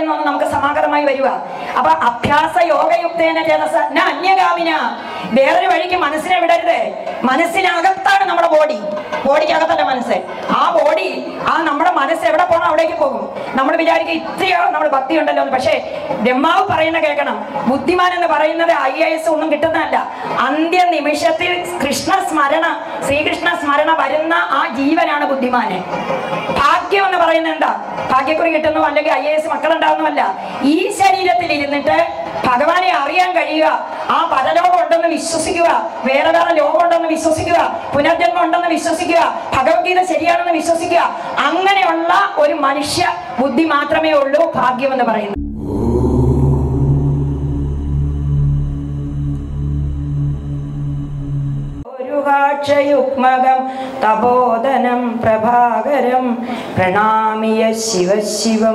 പറയുന്നൊന്നും നമുക്ക് സമാഗതമായി വരിക അപ്പൊ അഭ്യാസ യോഗയുക്തേന ചേതസ ന അന്യഗാമിന വേറൊരു വഴിക്ക് മനസ്സിനെ വിടരുത് മനസ്സിനകത്താണ് നമ്മുടെ ബോഡി ബോഡിക്കകത്തല്ല മനസ്സ് ആ ബോഡി ആ നമ്മുടെ മനസ്സ് എവിടെ പോകണം അവിടേക്ക് പോകും നമ്മൾ വിചാരിക്കും ഇത്രയോ നമ്മൾ ഭക്തി ഉണ്ടല്ലോ എന്ന് പക്ഷേ ബ്രഹ്മാവ് പറയുന്ന കേൾക്കണം ബുദ്ധിമാൻ എന്ന് പറയുന്നത് ഐ എസ് ഒന്നും കിട്ടുന്നതല്ല അന്ത്യ നിമിഷത്തിൽ കൃഷ്ണ സ്മരണ ശ്രീകൃഷ്ണ സ്മരണ വരുന്ന ആ ജീവനാണ് ബുദ്ധിമാന് ഭാഗ്യം എന്ന് പറയുന്നത് എന്താ ഭാഗ്യക്കുറി കിട്ടുന്നു അല്ലെങ്കിൽ ഐ എസ് മക്കളുണ്ടാവുന്നതല്ല ഈ ശരീരത്തിൽ ഇരുന്നിട്ട് ഭഗവാനെ അറിയാൻ കഴിയുക ആ പരലോകം ഉണ്ടെന്ന് വിശ്വസിക്കുക വേറെ വേറെ ലോകം ഉണ്ടെന്ന് വിശ്വസിക്കുക പുനർജന്മം ഉണ്ടെന്ന് വിശ്വസിക്കുക ഭഗവത്ഗീത ശരിയാണെന്ന് വിശ്വസിക്കുക അങ്ങനെയുള്ള ഒരു മനുഷ്യ ബുദ്ധി മാത്രമേ ഉള്ളൂ ഭാഗ്യം എന്ന് പറയുന്നത് യുഗ്മകം തപോധനം പ്രഭാകരം പ്രണാമിയ ശിവശിവം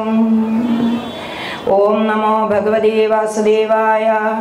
ഓം നമോ ഭഗവതേ വാസുദേവായ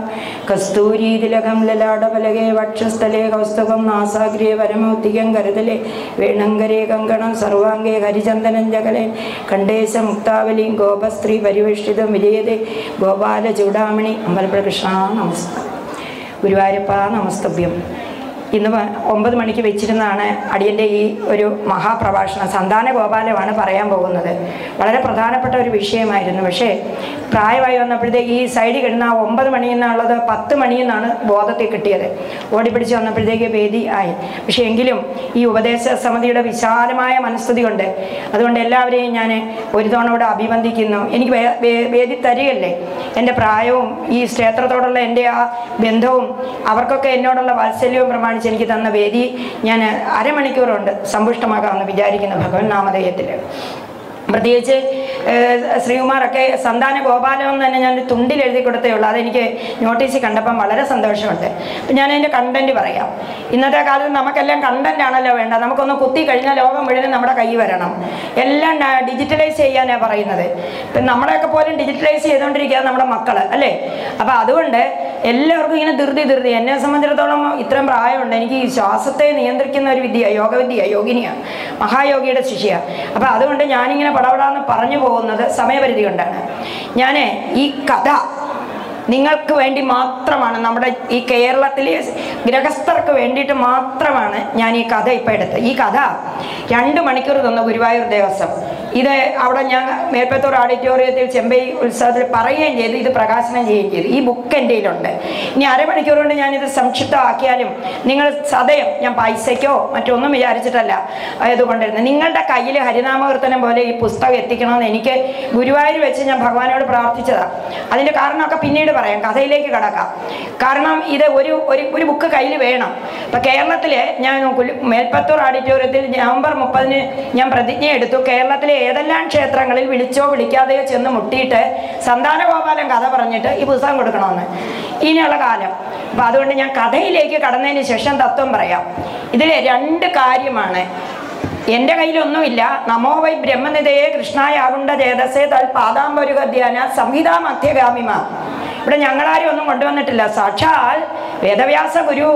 കസ്തൂരീതിലകം ലലാടപലകെ വക്ഷസ്ഥലേ കൗസ്തുഭം നാസാഗ്രേ വരമൗത്തികം കരുതലേ വേണങ്കരേ കങ്കണം സർവാംഗേ ഹരിചന്ദനം ജഗലേ കണ്ടേശ മുക്താവലിയും ഗോപസ്ത്രീ പരിവേഷ്ടിതം വിജയതേ ഗോപാല ചൂടാമണി അമ്പലപ്പുഴ കൃഷ്ണ നമസ്കാരം ഗുരുവായൂരപ്പ നമസ്തഭ്യം ഇന്ന് വ- ഒമ്പത് മണിക്ക് വെച്ചിരുന്നാണ് അടിയൻ്റെ ഈ ഒരു മഹാപ്രഭാഷണം സന്താന ഗോപാലമാണ് പറയാൻ പോകുന്നത് വളരെ പ്രധാനപ്പെട്ട ഒരു വിഷയമായിരുന്നു പക്ഷേ പ്രായമായി വന്നപ്പോഴത്തേക്ക് ഈ സൈഡിൽ കിടന്ന ആ ഒമ്പത് മണി എന്നുള്ളത് പത്ത് മണി എന്നാണ് ബോധത്തിൽ കിട്ടിയത് ഓടിപ്പിടിച്ച് വന്നപ്പോഴത്തേക്ക് വേദി ആയി പക്ഷേ എങ്കിലും ഈ ഉപദേശ സമിതിയുടെ വിശാലമായ മനസ്തുതി കൊണ്ട് അതുകൊണ്ട് എല്ലാവരെയും ഞാൻ ഒരു തവണ ഇവിടെ അഭിവന്ദിക്കുന്നു എനിക്ക് വേ- വേ- വേദി തരികയല്ലേ എൻ്റെ പ്രായവും ഈ ക്ഷേത്രത്തോടുള്ള എൻ്റെ ആ ബന്ധവും അവർക്കൊക്കെ എന്നോടുള്ള വാത്സല്യവും പ്രമാണിച്ച് എനിക്ക് തന്ന വേദി ഞാൻ അരമണിക്കൂറുണ്ട് സമ്പുഷ്ടമാക്കാമെന്ന് വിചാരിക്കുന്നു ഭഗവൻ നാമധേയത്തിൽ പ്രത്യേകിച്ച് ഏഹ്, ശ്രീകുമാറൊക്കെ സന്താന ഗോപാലം എന്ന് തന്നെ ഞാൻ ഒരു തുണ്ടിൽ എഴുതി കൊടുത്തേ ഉള്ളൂ അതെനിക്ക് നോട്ടീസിൽ കണ്ടപ്പം വളരെ സന്തോഷമുണ്ട് അപ്പം ഞാൻ അതിൻ്റെ കണ്ടന്റ് പറയാം ഇന്നത്തെ കാലത്ത് നമുക്കെല്ലാം കണ്ടന്റ് ആണല്ലോ വേണ്ട നമുക്കൊന്ന് കുത്തി കഴിഞ്ഞാൽ ലോകം മുഴുവൻ നമ്മുടെ കൈ വരണം എല്ലാം ഡിജിറ്റലൈസ് ചെയ്യാനാണ് പറയുന്നത് ഇപ്പം നമ്മളെയൊക്കെ പോലും ഡിജിറ്റലൈസ് ചെയ്തുകൊണ്ടിരിക്കുക നമ്മുടെ മക്കൾ അല്ലേ അപ്പം അതുകൊണ്ട് എല്ലാവർക്കും ഇങ്ങനെ ധൃതി ധൃതി എന്നെ സംബന്ധിച്ചിടത്തോളം ഇത്രയും പ്രായമുണ്ട് എനിക്ക് ഈ ശ്വാസത്തെ നിയന്ത്രിക്കുന്ന ഒരു വിദ്യ യോഗവിദ്യ യോഗിനിയാണ് മഹായോഗിയുടെ ശിഷ്യ അപ്പം അതുകൊണ്ട് ഞാനിങ്ങനെ പടപടാന്ന് പറഞ്ഞു പോകുന്നത് സമയപരിധി കൊണ്ടാണ് ഞാൻ ഈ കഥ നിങ്ങൾക്ക് വേണ്ടി മാത്രമാണ് നമ്മുടെ ഈ കേരളത്തിലെ ഗൃഹസ്ഥർക്ക് വേണ്ടിയിട്ട് മാത്രമാണ് ഞാൻ ഈ കഥ ഇപ്പം എടുത്തത് ഈ കഥ രണ്ട് മണിക്കൂർ തന്ന ഗുരുവായൂർ ദേവസ്വം ഇത് അവിടെ ഞാൻ മേൽപ്പത്തൂർ ഓഡിറ്റോറിയത്തിൽ ചെമ്പൈ ഉത്സവത്തിൽ പറയുകയും ചെയ്തു ഇത് പ്രകാശനം ചെയ്യുകയും ചെയ്തു ഈ ബുക്ക് എൻ്റെ കയ്യിലുണ്ട് ഇനി അരമണിക്കൂർ കൊണ്ട് ഞാനിത് സംക്ഷിപ്തമാക്കിയാലും നിങ്ങൾ സദയം ഞാൻ പൈസയ്ക്കോ മറ്റൊന്നും വിചാരിച്ചിട്ടല്ല ഇത് കൊണ്ടിരുന്നത് നിങ്ങളുടെ കയ്യിൽ ഹരിനാമകീർത്തനം പോലെ ഈ പുസ്തകം എത്തിക്കണമെന്ന് എനിക്ക് ഗുരുവായൂർ വെച്ച് ഞാൻ ഭഗവാനോട് പ്രാർത്ഥിച്ചതാണ് അതിൻ്റെ കാരണമൊക്കെ പിന്നീട് പറയാം കഥയിലേക്ക് കടക്കാം കാരണം ഇത് ഒരു ഒരു ഒരു ബുക്ക് കയ്യിൽ വേണം ഇപ്പം കേരളത്തിൽ ഞാൻ കുലു- മേൽപ്പത്തൂർ ഓഡിറ്റോറിയത്തിൽ നവംബർ മുപ്പതിന് ഞാൻ പ്രതിജ്ഞ എടുത്തു കേരളത്തിലെ ഏതെല്ലാം ക്ഷേത്രങ്ങളിൽ വിളിച്ചോ വിളിക്കാതെയോ ചെന്ന് മുട്ടിയിട്ട് സന്താനഗോപാലൻ കഥ പറഞ്ഞിട്ട് ഈ പുസ്തകം കൊടുക്കണമെന്ന് ഇനിയുള്ള കാലം അപ്പം അതുകൊണ്ട് ഞാൻ കഥയിലേക്ക് കടന്നതിന് ശേഷം തത്വം പറയാം ഇതിൽ രണ്ട് കാര്യമാണ് എൻ്റെ കയ്യിലൊന്നുമില്ല നമോ വൈ ബ്രഹ്മനിതയെ കൃഷ്ണായാകുണ്ട ചേതസേ തൽ പാദാംബരുക ധ്യാന സംഹിതാ മധ്യഗാമിമ ഇവിടെ ഞങ്ങളാരും ഒന്നും കൊണ്ടുവന്നിട്ടില്ല സാക്ഷാൽ വേദവ്യാസ ഗുരു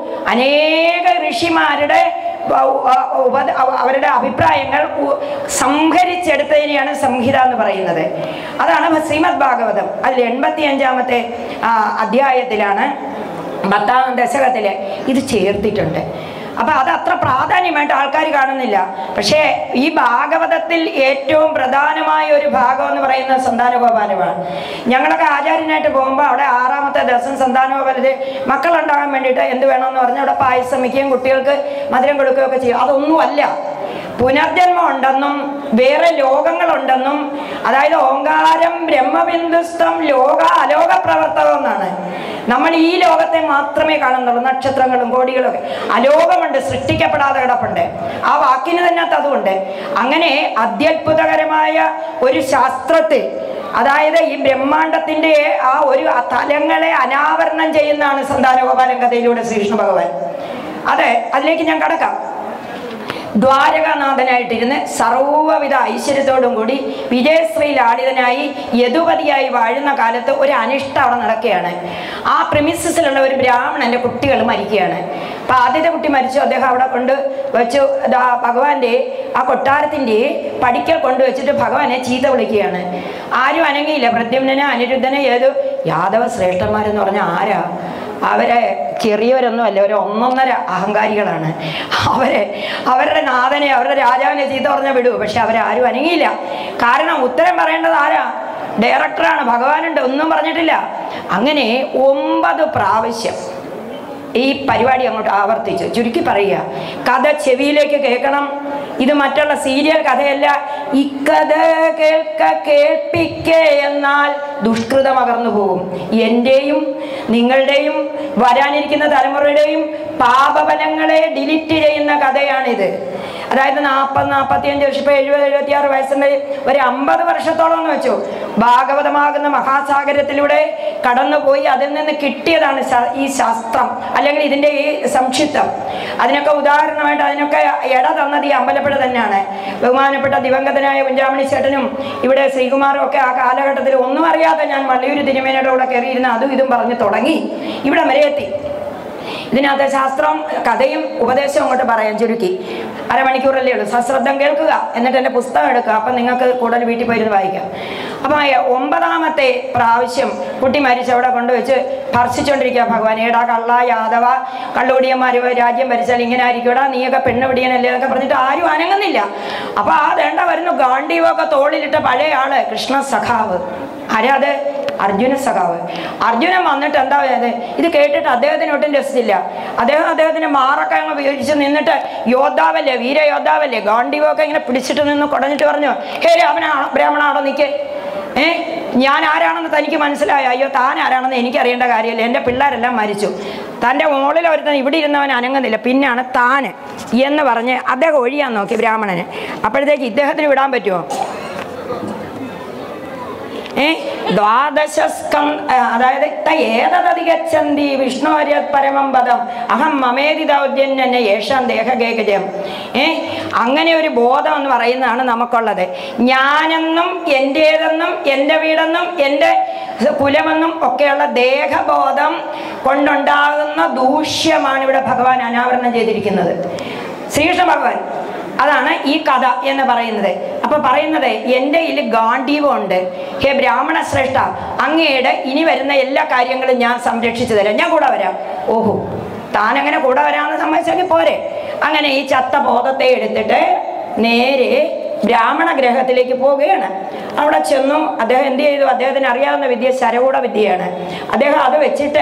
അനേക ഋഷിമാരുടെ വ- വ- ഉപദ അവ- അവരുടെ അഭിപ്രായങ്ങൾ ഉ- സംഹരിച്ചെടുത്തതിനെയാണ് സംഹിത എന്ന് പറയുന്നത് അതാണ് ശ്രീമദ് ഭാഗവതം അതിൽ എൺപത്തി അഞ്ചാമത്തെ അധ്യായത്തിലാണ് പത്താം ദശകത്തില് ഇത് ചേർത്തിട്ടുണ്ട് അപ്പൊ അത് അത്ര പ്രാധാന്യമായിട്ട് ആൾക്കാർ കാണുന്നില്ല പക്ഷേ ഈ ഭാഗവതത്തിൽ ഏറ്റവും പ്രധാനമായ ഒരു ഭാഗം എന്ന് പറയുന്നത് സന്താനഗോപാലമാണ് ഞങ്ങളൊക്കെ ആചാര്യനായിട്ട് പോകുമ്പോൾ അവിടെ ആറാമത്തെ ദിവസം സന്താനഗോപാലത്തിൽ മക്കളുണ്ടാകാൻ വേണ്ടിയിട്ട് എന്ത് വേണമെന്ന് പറഞ്ഞാൽ അവിടെ പായസം വയ്ക്കുകയും കുട്ടികൾക്ക് മധുരം കൊടുക്കുകയൊക്കെ ചെയ്യും അതൊന്നുമല്ല പുനർജന്മം ഉണ്ടെന്നും വേറെ ലോകങ്ങളുണ്ടെന്നും അതായത് ഓങ്കാരം ബ്രഹ്മബിന്ദുസ്ഥം ലോക അലോക പ്രവർത്തകം എന്നാണ് നമ്മൾ ഈ ലോകത്തെ മാത്രമേ കാണുന്നുള്ളൂ നക്ഷത്രങ്ങളും കോടികളൊക്കെ അലോകമുണ്ട് സൃഷ്ടിക്കപ്പെടാതെ കിടപ്പുണ്ട് ആ വാക്കിന് തന്നെ അതുകൊണ്ട് അങ്ങനെ അത്യത്ഭുതകരമായ ഒരു ശാസ്ത്രത്തിൽ അതായത് ഈ ബ്രഹ്മാണ്ടത്തിന്റെ ആ ഒരു തലങ്ങളെ അനാവരണം ചെയ്യുന്നതാണ് സന്താനഗോപാലൻ കഥയിലൂടെ ശ്രീകൃഷ്ണ ഭഗവാൻ അതെ അതിലേക്ക് ഞാൻ കടക്കാം ദ്വാരകാനാഥനായിട്ടിരുന്ന് സർവ്വവിധ ഐശ്വര്യത്തോടും കൂടി വിജയശ്രീ ലാളിതനായി യദുപതിയായി വാഴുന്ന കാലത്ത് ഒരു അനിഷ്ടം അവിടെ നടക്കുകയാണ് ആ പ്രിമിസിസിലുള്ള ഒരു ബ്രാഹ്മണന്റെ കുട്ടികൾ മരിക്കുകയാണ് അപ്പൊ ആദ്യത്തെ കുട്ടി മരിച്ചു അദ്ദേഹം അവിടെ കൊണ്ട് വെച്ചു ദാ ഭഗവാന്റെ ആ കൊട്ടാരത്തിന്റെ പടിക്കൽ കൊണ്ടുവച്ചിട്ട് ഭഗവാനെ ചീത്ത വിളിക്കുകയാണ് ആരും അനങ്ങിയില്ല പ്രദ്യുമ്നെ അനിരുദ്ധനെ ഏത് യാദവ ശ്രേഷ്ഠന്മാരെന്ന് പറഞ്ഞാൽ ആരാ അവരെ ചെറിയവരൊന്നും അല്ല ഒരു ഒന്നൊന്നര അഹങ്കാരികളാണ് അവരെ അവരുടെ നാഥനെ അവരുടെ രാജാവിനെ ചീത്ത പറഞ്ഞ വിടൂ പക്ഷെ അവരാരും അനങ്ങിയില്ല കാരണം ഉത്തരം പറയേണ്ടത് ആരാ ഡയറക്ടറാണ് ഭഗവാനുണ്ട് ഒന്നും പറഞ്ഞിട്ടില്ല അങ്ങനെ ഒമ്പത് പ്രാവശ്യം ഈ പരിപാടി അങ്ങോട്ട് ആവർത്തിച്ചു ചുരുക്കി പറയുക കഥ ചെവിയിലേക്ക് കേൾക്കണം ഇത് മറ്റുള്ള സീരിയൽ കഥയല്ല ഇക്കഥ കേൾക്ക കേൾപ്പിക്കേ എന്നാൽ ദുഷ്കൃതമകർന്നു പോകും എൻ്റെയും നിങ്ങളുടെയും വരാനിരിക്കുന്ന തലമുറയുടെയും പാപഫലങ്ങളെ ഡിലിറ്റ് ചെയ്യുന്ന കഥയാണിത് അതായത് നാൽപ്പത് നാൽപ്പത്തിയഞ്ച് വർഷം ഇപ്പൊ എഴുപത് എഴുപത്തി ആറ് വയസ്സിൻ്റെ ഒരു അമ്പത് വർഷത്തോളം എന്ന് വെച്ചു ഭാഗവതമാകുന്ന മഹാസാഗരത്തിലൂടെ കടന്നുപോയി അതിൽ നിന്ന് കിട്ടിയതാണ് ശാ- ഈ ശാസ്ത്രം അല്ലെങ്കിൽ ഇതിൻ്റെ ഈ സംക്ഷിപ്തം അതിനൊക്കെ ഉദാഹരണമായിട്ട് അതിനൊക്കെ ഇട തന്നത് ഈ അമ്പലപ്പുഴ തന്നെയാണ് ബഹുമാനപ്പെട്ട ദിവംഗതനായ കുഞ്ചാമണി ചേട്ടനും ഇവിടെ ശ്രീകുമാറും ഒക്കെ ആ കാലഘട്ടത്തിൽ ഒന്നും അറിയാതെ ഞാൻ വള്ളിയൂർ തിരുമേനയുടെ കൂടെ കയറിയിരുന്ന അതും ഇതും പറഞ്ഞ് തുടങ്ങി ഇവിടെ വരെ എത്തി ഇതിനകത്ത് ശാസ്ത്രം കഥയും ഉപദേശവും അങ്ങോട്ട് പറയാൻ ചുരുക്കി അരമണിക്കൂറല്ലേ ഉള്ളൂ സശ്രദ്ധം കേൾക്കുക എന്നിട്ട് എൻ്റെ പുസ്തകം എടുക്കുക അപ്പം നിങ്ങൾക്ക് കൂടുതൽ വീട്ടിൽ പോയിരുന്ന് വായിക്കാം അപ്പം ആ ഒമ്പതാമത്തെ പ്രാവശ്യം കുട്ടി മരിച്ച് അവിടെ കൊണ്ടുവച്ച് ഭർഷിച്ചുകൊണ്ടിരിക്കുക ഭഗവാൻ ഏടാ കള്ള യാദവ കള്ളുപിടിയന്മാർ രാജ്യം ഭരിച്ചാൽ ഇങ്ങനെ ആയിരിക്കൂടാ നീയൊക്കെ പെണ്ണ് പിടിയനല്ലേ എന്നൊക്കെ പറഞ്ഞിട്ട് ആരും അനങ്ങുന്നില്ല അപ്പം ആ വേണ്ട വരുന്നു ഗാന്ഡീവൊക്കെ തോളിലിട്ട പഴയ ആള് കൃഷ്ണ സഖാവ് ആരാ അത് അർജുന സഖാവ് അർജുനൻ വന്നിട്ട് എന്താ ചെയ്തത് ഇത് കേട്ടിട്ട് അദ്ദേഹത്തിന് ഒട്ടും രസിച്ചില്ല അദ്ദേഹം അദ്ദേഹത്തിന്റെ മാറൊക്കെ അങ്ങ് വീഴ്ച നിന്നിട്ട് യോദ്ധാവല്ലേ വീരയോദ്ധാവല്ലേ ഗാന്ഡീവൊക്കെ ഇങ്ങനെ പിടിച്ചിട്ട് നിന്ന് കുടഞ്ഞിട്ട് പറഞ്ഞു ഹേ രാമനാണോ ബ്രാഹ്മണാണോ നിൽക്കേ ഏ ഞാൻ ആരാണെന്ന് തനിക്ക് മനസ്സിലായോ അയ്യോ താൻ ആരാണെന്ന് എനിക്കറിയേണ്ട കാര്യമില്ല എൻ്റെ പിള്ളേരെല്ലാം മരിച്ചു തൻ്റെ മുകളിൽ ഒരുത്തൻ ഇവിടെ ഇരുന്നവൻ അനങ്ങുന്നില്ല പിന്നാണ് താന് എന്ന് പറഞ്ഞ് അദ്ദേഹം ഒഴിയാൻ നോക്കി ബ്രാഹ്മണന് അപ്പോഴത്തേക്ക് ഇദ്ദേഹത്തിന് വിടാൻ പറ്റുമോ ഏ ദ്വാദശസ്കം ആ, അതായത് ഇത്ത ഏതധികച്ചന്തി വിഷ്ണുവര്യ പരമം പദം അഹം മമേതി ദൗദ്യന്നെ യേശാം ദേഹകേകജം ഏ അങ്ങനെ ഒരു ബോധം എന്ന് പറയുന്നതാണ് നമുക്കുള്ളത് ഞാനെന്നും എൻ്റേതെന്നും എൻ്റെ വീടെന്നും എൻ്റെ കുലമെന്നും ഒക്കെയുള്ള ദേഹബോധം കൊണ്ടുണ്ടാകുന്ന ദൂഷ്യമാണ് ഇവിടെ ഭഗവാൻ അനാവരണം ചെയ്തിരിക്കുന്നത് ശ്രീകൃഷ്ണ ഭഗവാൻ അതാണ് ഈ കഥ എന്ന് പറയുന്നത് അപ്പൊ പറയുന്നത് എൻ്റെ ഇതിൽ ഗാന്ധീവമുണ്ട് ഹേ ബ്രാഹ്മണ ശ്രേഷ്ഠ അങ്ങയുടെ ഇനി വരുന്ന എല്ലാ കാര്യങ്ങളും ഞാൻ സംരക്ഷിച്ചു തരാം ഞാൻ കൂടെ വരാം ഓഹോ താൻ അങ്ങനെ കൂടെ വരാമെന്ന് സമ്മതിച്ചെങ്കിൽ പോരെ അങ്ങനെ ഈ ചത്ത ബോധത്തെ എടുത്തിട്ട് നേരെ ബ്രാഹ്മണ ഗ്രഹത്തിലേക്ക് പോവുകയാണ് അവിടെ ചെന്നു അദ്ദേഹം എന്ത് ചെയ്തു അദ്ദേഹത്തിന് അറിയാവുന്ന വിദ്യ ശരകൂട വിദ്യയാണ് അദ്ദേഹം അത് വെച്ചിട്ട്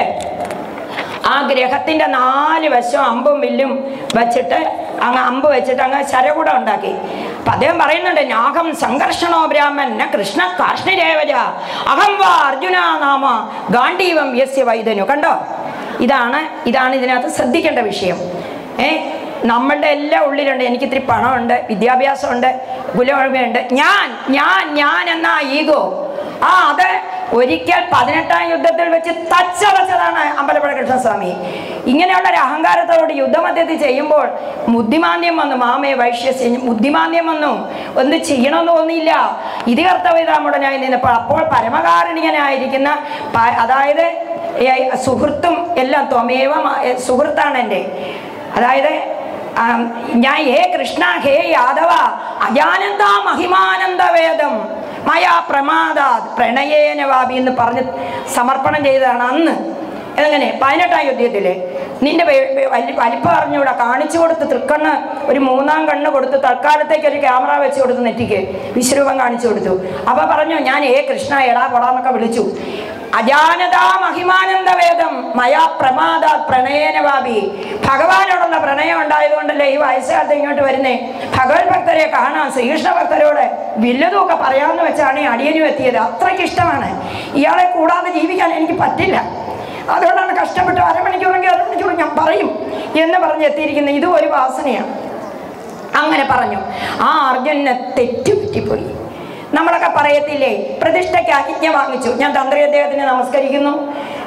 ആ ഗ്രഹത്തിന്റെ നാല് വശം അമ്പും വില്ലും വെച്ചിട്ട് അങ്ങ് അമ്പ് വെച്ചിട്ട് അങ്ങ് ശരകുടം ഉണ്ടാക്കി അപ്പൊ അദ്ദേഹം പറയുന്നുണ്ട് നാഹം സംഘർഷണോ ബ്രാഹ്മൻ ന കൃഷ്ണ കാഷ്ണിരേവജ അഹം വാ അർജുന നാമ ഗാന്ധീവം യസ്യ വൈദനു കണ്ടോ ഇതാണ് ഇതാണ് ഇതിനകത്ത് ശ്രദ്ധിക്കേണ്ട വിഷയം ഏ നമ്മളുടെ എല്ലാം ഉള്ളിലുണ്ട് എനിക്ക് ഇത്തിരി പണമുണ്ട് വിദ്യാഭ്യാസമുണ്ട് കുലമഴമയുണ്ട് ഞാൻ ഞാൻ ഞാൻ എന്ന ഈഗോ ആ അത് ഒരിക്കൽ പതിനെട്ടാം യുദ്ധത്തിൽ വെച്ച് തച്ചടച്ചതാണ് അമ്പലപ്പുഴ കൃഷ്ണസ്വാമി ഇങ്ങനെയുള്ള ഒരു അഹങ്കാരത്തോട് യുദ്ധമധ്യത്തിൽ ചെയ്യുമ്പോൾ ബുദ്ധിമാന്യം വന്നു മാമേ വൈശ്യസ്യ ബുദ്ധിമാന്യം വന്നു ഒന്നും ചെയ്യണമെന്ന് തോന്നിയില്ല ഇത് കർത്തവ്യതാമുടനായി നിന്നപ്പോൾ അപ്പോൾ പരമകാരുണികനായിരിക്കുന്ന പ- അതായത് ഏ, സുഹൃത്തും എല്ലാം ത്വമേവ മ- ഏ, സുഹൃത്താണ് എൻ്റെ അതായത് ആം, ഞാൻ ഹേ കൃഷ്ണ ഹേ യാദവ അജാനന്ദ മഹിമാനന്ദ വേദം മയാ പ്രമാദാത് പ്രണയേന വാപി എന്ന് പറഞ്ഞ് സമർപ്പണം ചെയ്തതാണ് അന്ന് എങ്ങനെ പതിനെട്ടാം യുദ്ധത്തില് നിന്റെ വെ- വെ- വലി- വലിപ്പം അറിഞ്ഞൂടാ കാണിച്ചു കൊടുത്ത് തൃക്കണ്ണ് ഒരു മൂന്നാം കണ്ണ് കൊടുത്ത് തൽക്കാലത്തേക്ക് ഒരു ക്യാമറ വെച്ച് കൊടുത്ത് നെറ്റിക്ക് വിശ്വരൂപം കാണിച്ചു കൊടുത്തു അപ്പൊ പറഞ്ഞു ഞാൻ ഏ കൃഷ്ണ എടാ പൊടാന്നൊക്കെ വിളിച്ചു അജാനതാ മഹിമാനന്ദ വേദം മയാ പ്രമാദ പ്രണയേന വാപി ഭഗവാനോടുള്ള പ്രണയം ഉണ്ടായതുകൊണ്ടല്ലേ ഈ വയസ്സുകാലത്ത് ഇങ്ങോട്ട് വരുന്നേ ഭഗവത് ഭക്തരെ കാണാൻ ശ്രീകൃഷ്ണ ഭക്തരോട് വില്ലതുമൊക്കെ പറയാമെന്ന് വെച്ചാണ് ഈ അടിയനും എത്തിയത് അത്രയ്ക്ക് ഇഷ്ടമാണ് ഇയാളെ കൂടാതെ ജീവിക്കാൻ എനിക്ക് പറ്റില്ല അതുകൊണ്ടാണ് കഷ്ടപ്പെട്ട് അരമണിക്കൂറെങ്കിൽ അരമണിക്കൂർ ഞാൻ പറയും എന്ന് പറഞ്ഞ് എത്തിയിരിക്കുന്നത് ഇതും ഒരു വാസനയാണ് അങ്ങനെ പറഞ്ഞു ആ അർജുനെ തെറ്റുപറ്റിപ്പോയി നമ്മളൊക്കെ പറയത്തില്ലേ പ്രതിഷ്ഠയ്ക്ക് അജ്ഞ വാങ്ങിച്ചു ഞാൻ തന്ത്രി അദ്ദേഹത്തിന് നമസ്കരിക്കുന്നു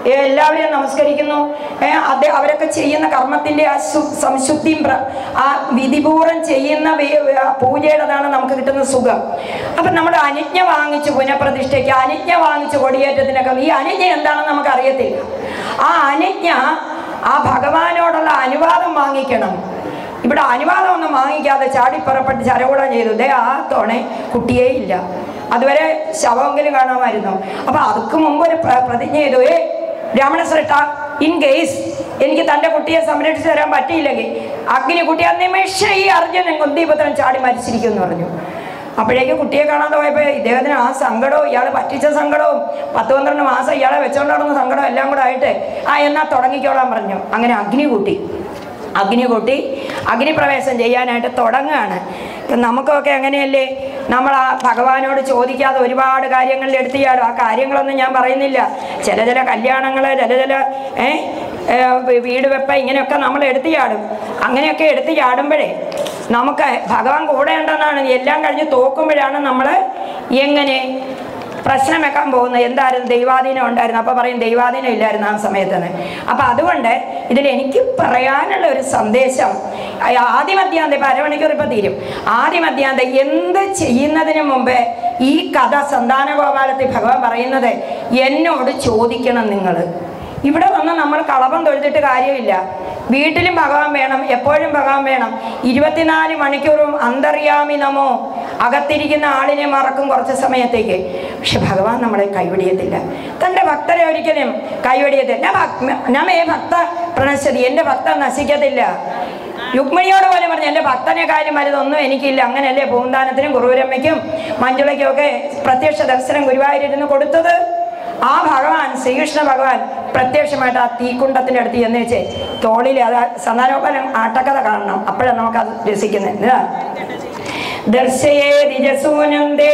എല്ലാവരെയും നമസ്കരിക്കുന്നു ഏ, അത് അവരൊക്കെ ചെയ്യുന്ന കർമ്മത്തിന്റെ ആ ശു- സംശുദ്ധിയും പ്ര- ആ വിധിപൂർവ്വം ചെയ്യുന്ന വേ- ആ പൂജയുടേതാണ് നമുക്ക് കിട്ടുന്ന സുഖം അപ്പൊ നമ്മൾ അനുജ്ഞ വാങ്ങിച്ചു പുനഃപ്രതിഷ്ഠയ്ക്ക് അനുജ്ഞ വാങ്ങിച്ചു കൊടിയേറ്റത്തിനൊക്കെ ഈ അനുജ്ഞ എന്താണെന്ന് നമുക്ക് അറിയത്തില്ല ആ അനുജ്ഞ ആ ഭഗവാനോടുള്ള അനുവാദം വാങ്ങിക്കണം ഇവിടെ അനുവാദം ഒന്നും വാങ്ങിക്കാതെ ചാടി പുറപ്പെട്ട് ചരകുടം ചെയ്തു ദേ ആ തോണെ കുട്ടിയേ ഇല്ല അതുവരെ ശവമെങ്കിലും കാണാമായിരുന്നു അപ്പൊ അതിക്ക് മുമ്പ് ഒരു പ്ര- പ്രതിജ്ഞ ചെയ്തു ഏ ബ്രാഹ്മണ ശ്രേഷ്ഠ ഇൻ കേസ് എനിക്ക് തന്റെ കുട്ടിയെ സംരക്ഷിച്ചു തരാൻ പറ്റിയില്ലെങ്കിൽ അഗ്നി കുട്ടി ആ നിമിഷം ഈ അർജുനൻ കുന്തിപുത്രൻ ചാടി മരിച്ചിരിക്കും എന്ന് പറഞ്ഞു അപ്പോഴേക്ക് കുട്ടിയെ കാണാതെ പോയപ്പോൾ ഇദ്ദേഹത്തിന് ആ സങ്കടവും ഇയാൾ പറ്റിച്ച സങ്കടവും പത്ത് പന്ത്രണ്ട് മാസം ഇയാളെ വെച്ചോണ്ട് നടന്ന സങ്കടം എല്ലാം കൂടെ ആയിട്ട് ആ എന്നാ തുടങ്ങിക്കോളാൻ പറഞ്ഞു അങ്ങനെ അഗ്നി കൂട്ടി അഗ്നി കൂട്ടി അഗ്നിപ്രവേശം ചെയ്യാനായിട്ട് തുടങ്ങുകയാണ് ഇപ്പം നമുക്കൊക്കെ എങ്ങനെയല്ലേ നമ്മൾ ആ ഭഗവാനോട് ചോദിക്കാതെ ഒരുപാട് കാര്യങ്ങളിൽ എടുത്തു ചാടും ആ കാര്യങ്ങളൊന്നും ഞാൻ പറയുന്നില്ല ചില ചില കല്യാണങ്ങൾ ചില ചില ഏ ഏ, വീട് വെപ്പ ഇങ്ങനെയൊക്കെ നമ്മൾ എടുത്തു ചാടും അങ്ങനെയൊക്കെ എടുത്തു ചാടുമ്പോഴേ നമുക്ക് ഭഗവാൻ കൂടെ ഉണ്ടെന്നാണ് എല്ലാം കഴിഞ്ഞ് തോക്കുമ്പോഴാണ് നമ്മൾ എങ്ങനെ പ്രശ്നം വെക്കാൻ പോകുന്നത് എന്തായിരുന്നു ദൈവാധീനം ഉണ്ടായിരുന്നു അപ്പൊ പറയും ദൈവാധീനം ഇല്ലായിരുന്നു ആ സമയത്ത് അപ്പൊ അതുകൊണ്ട് ഇതിൽ എനിക്ക് പറയാനുള്ള ഒരു സന്ദേശം ആ ആദ്യം അധ്യാന്തം ഇപ്പൊ അരമണിക്കൂർ ഇപ്പൊ തീരും ആദ്യം അധ്യാന്തം എന്ത് ചെയ്യുന്നതിന് മുമ്പേ ഈ കഥ സന്താനഗോപാലത്തിൽ ഭഗവാൻ പറയുന്നത് എന്നോട് ചോദിക്കണം നിങ്ങൾ ഇവിടെ വന്ന് നമ്മൾ കളഭം തൊഴുതിട്ട് കാര്യമില്ല വീട്ടിലും ഭഗവാൻ വേണം എപ്പോഴും ഭഗവാൻ വേണം ഇരുപത്തിനാല് മണിക്കൂറും അന്തർയാമി നമോ അകത്തിരിക്കുന്ന ആളിനെ മറക്കും കുറച്ച് സമയത്തേക്ക് പക്ഷെ ഭഗവാൻ നമ്മളെ കൈവിടിയത്തില്ല തൻ്റെ ഭക്തരെ ഒരിക്കലും കൈവിടിയത്തില്ല ഞാൻ ഭക്- ഞാൻ ഏ ഭക്ത പ്രണശ്യതി എൻ്റെ ഭക്ത നശിക്കത്തില്ല രുക്മിണിയോട് പോലെ പറഞ്ഞു എൻ്റെ ഭക്തനെക്കാളും വലുതൊന്നും എനിക്കില്ല അങ്ങനെയല്ലേ പൂന്താനത്തിനും കുറൂരമ്മയ്ക്കും മഞ്ജുളയ്ക്കും ഒക്കെ പ്രത്യക്ഷ ദർശനം ഗുരുവായൂരിരുന്ന് കൊടുത്തത് ആ ഭഗവാൻ ശ്രീകൃഷ്ണ ഭഗവാൻ പ്രത്യക്ഷമായിട്ട് ആ തീക്കുണ്ടത്തിൻ്റെ അടുത്ത് ചെന്ന് വെച്ച് തോളിൽ അത് സന്താനോപനം ആട്ടക്കഥ കാണണം അപ്പോഴാണ് നമുക്കത് രസിക്കുന്നത് ഇതാ. ദർശയേ ദിജസൂനന്ദേ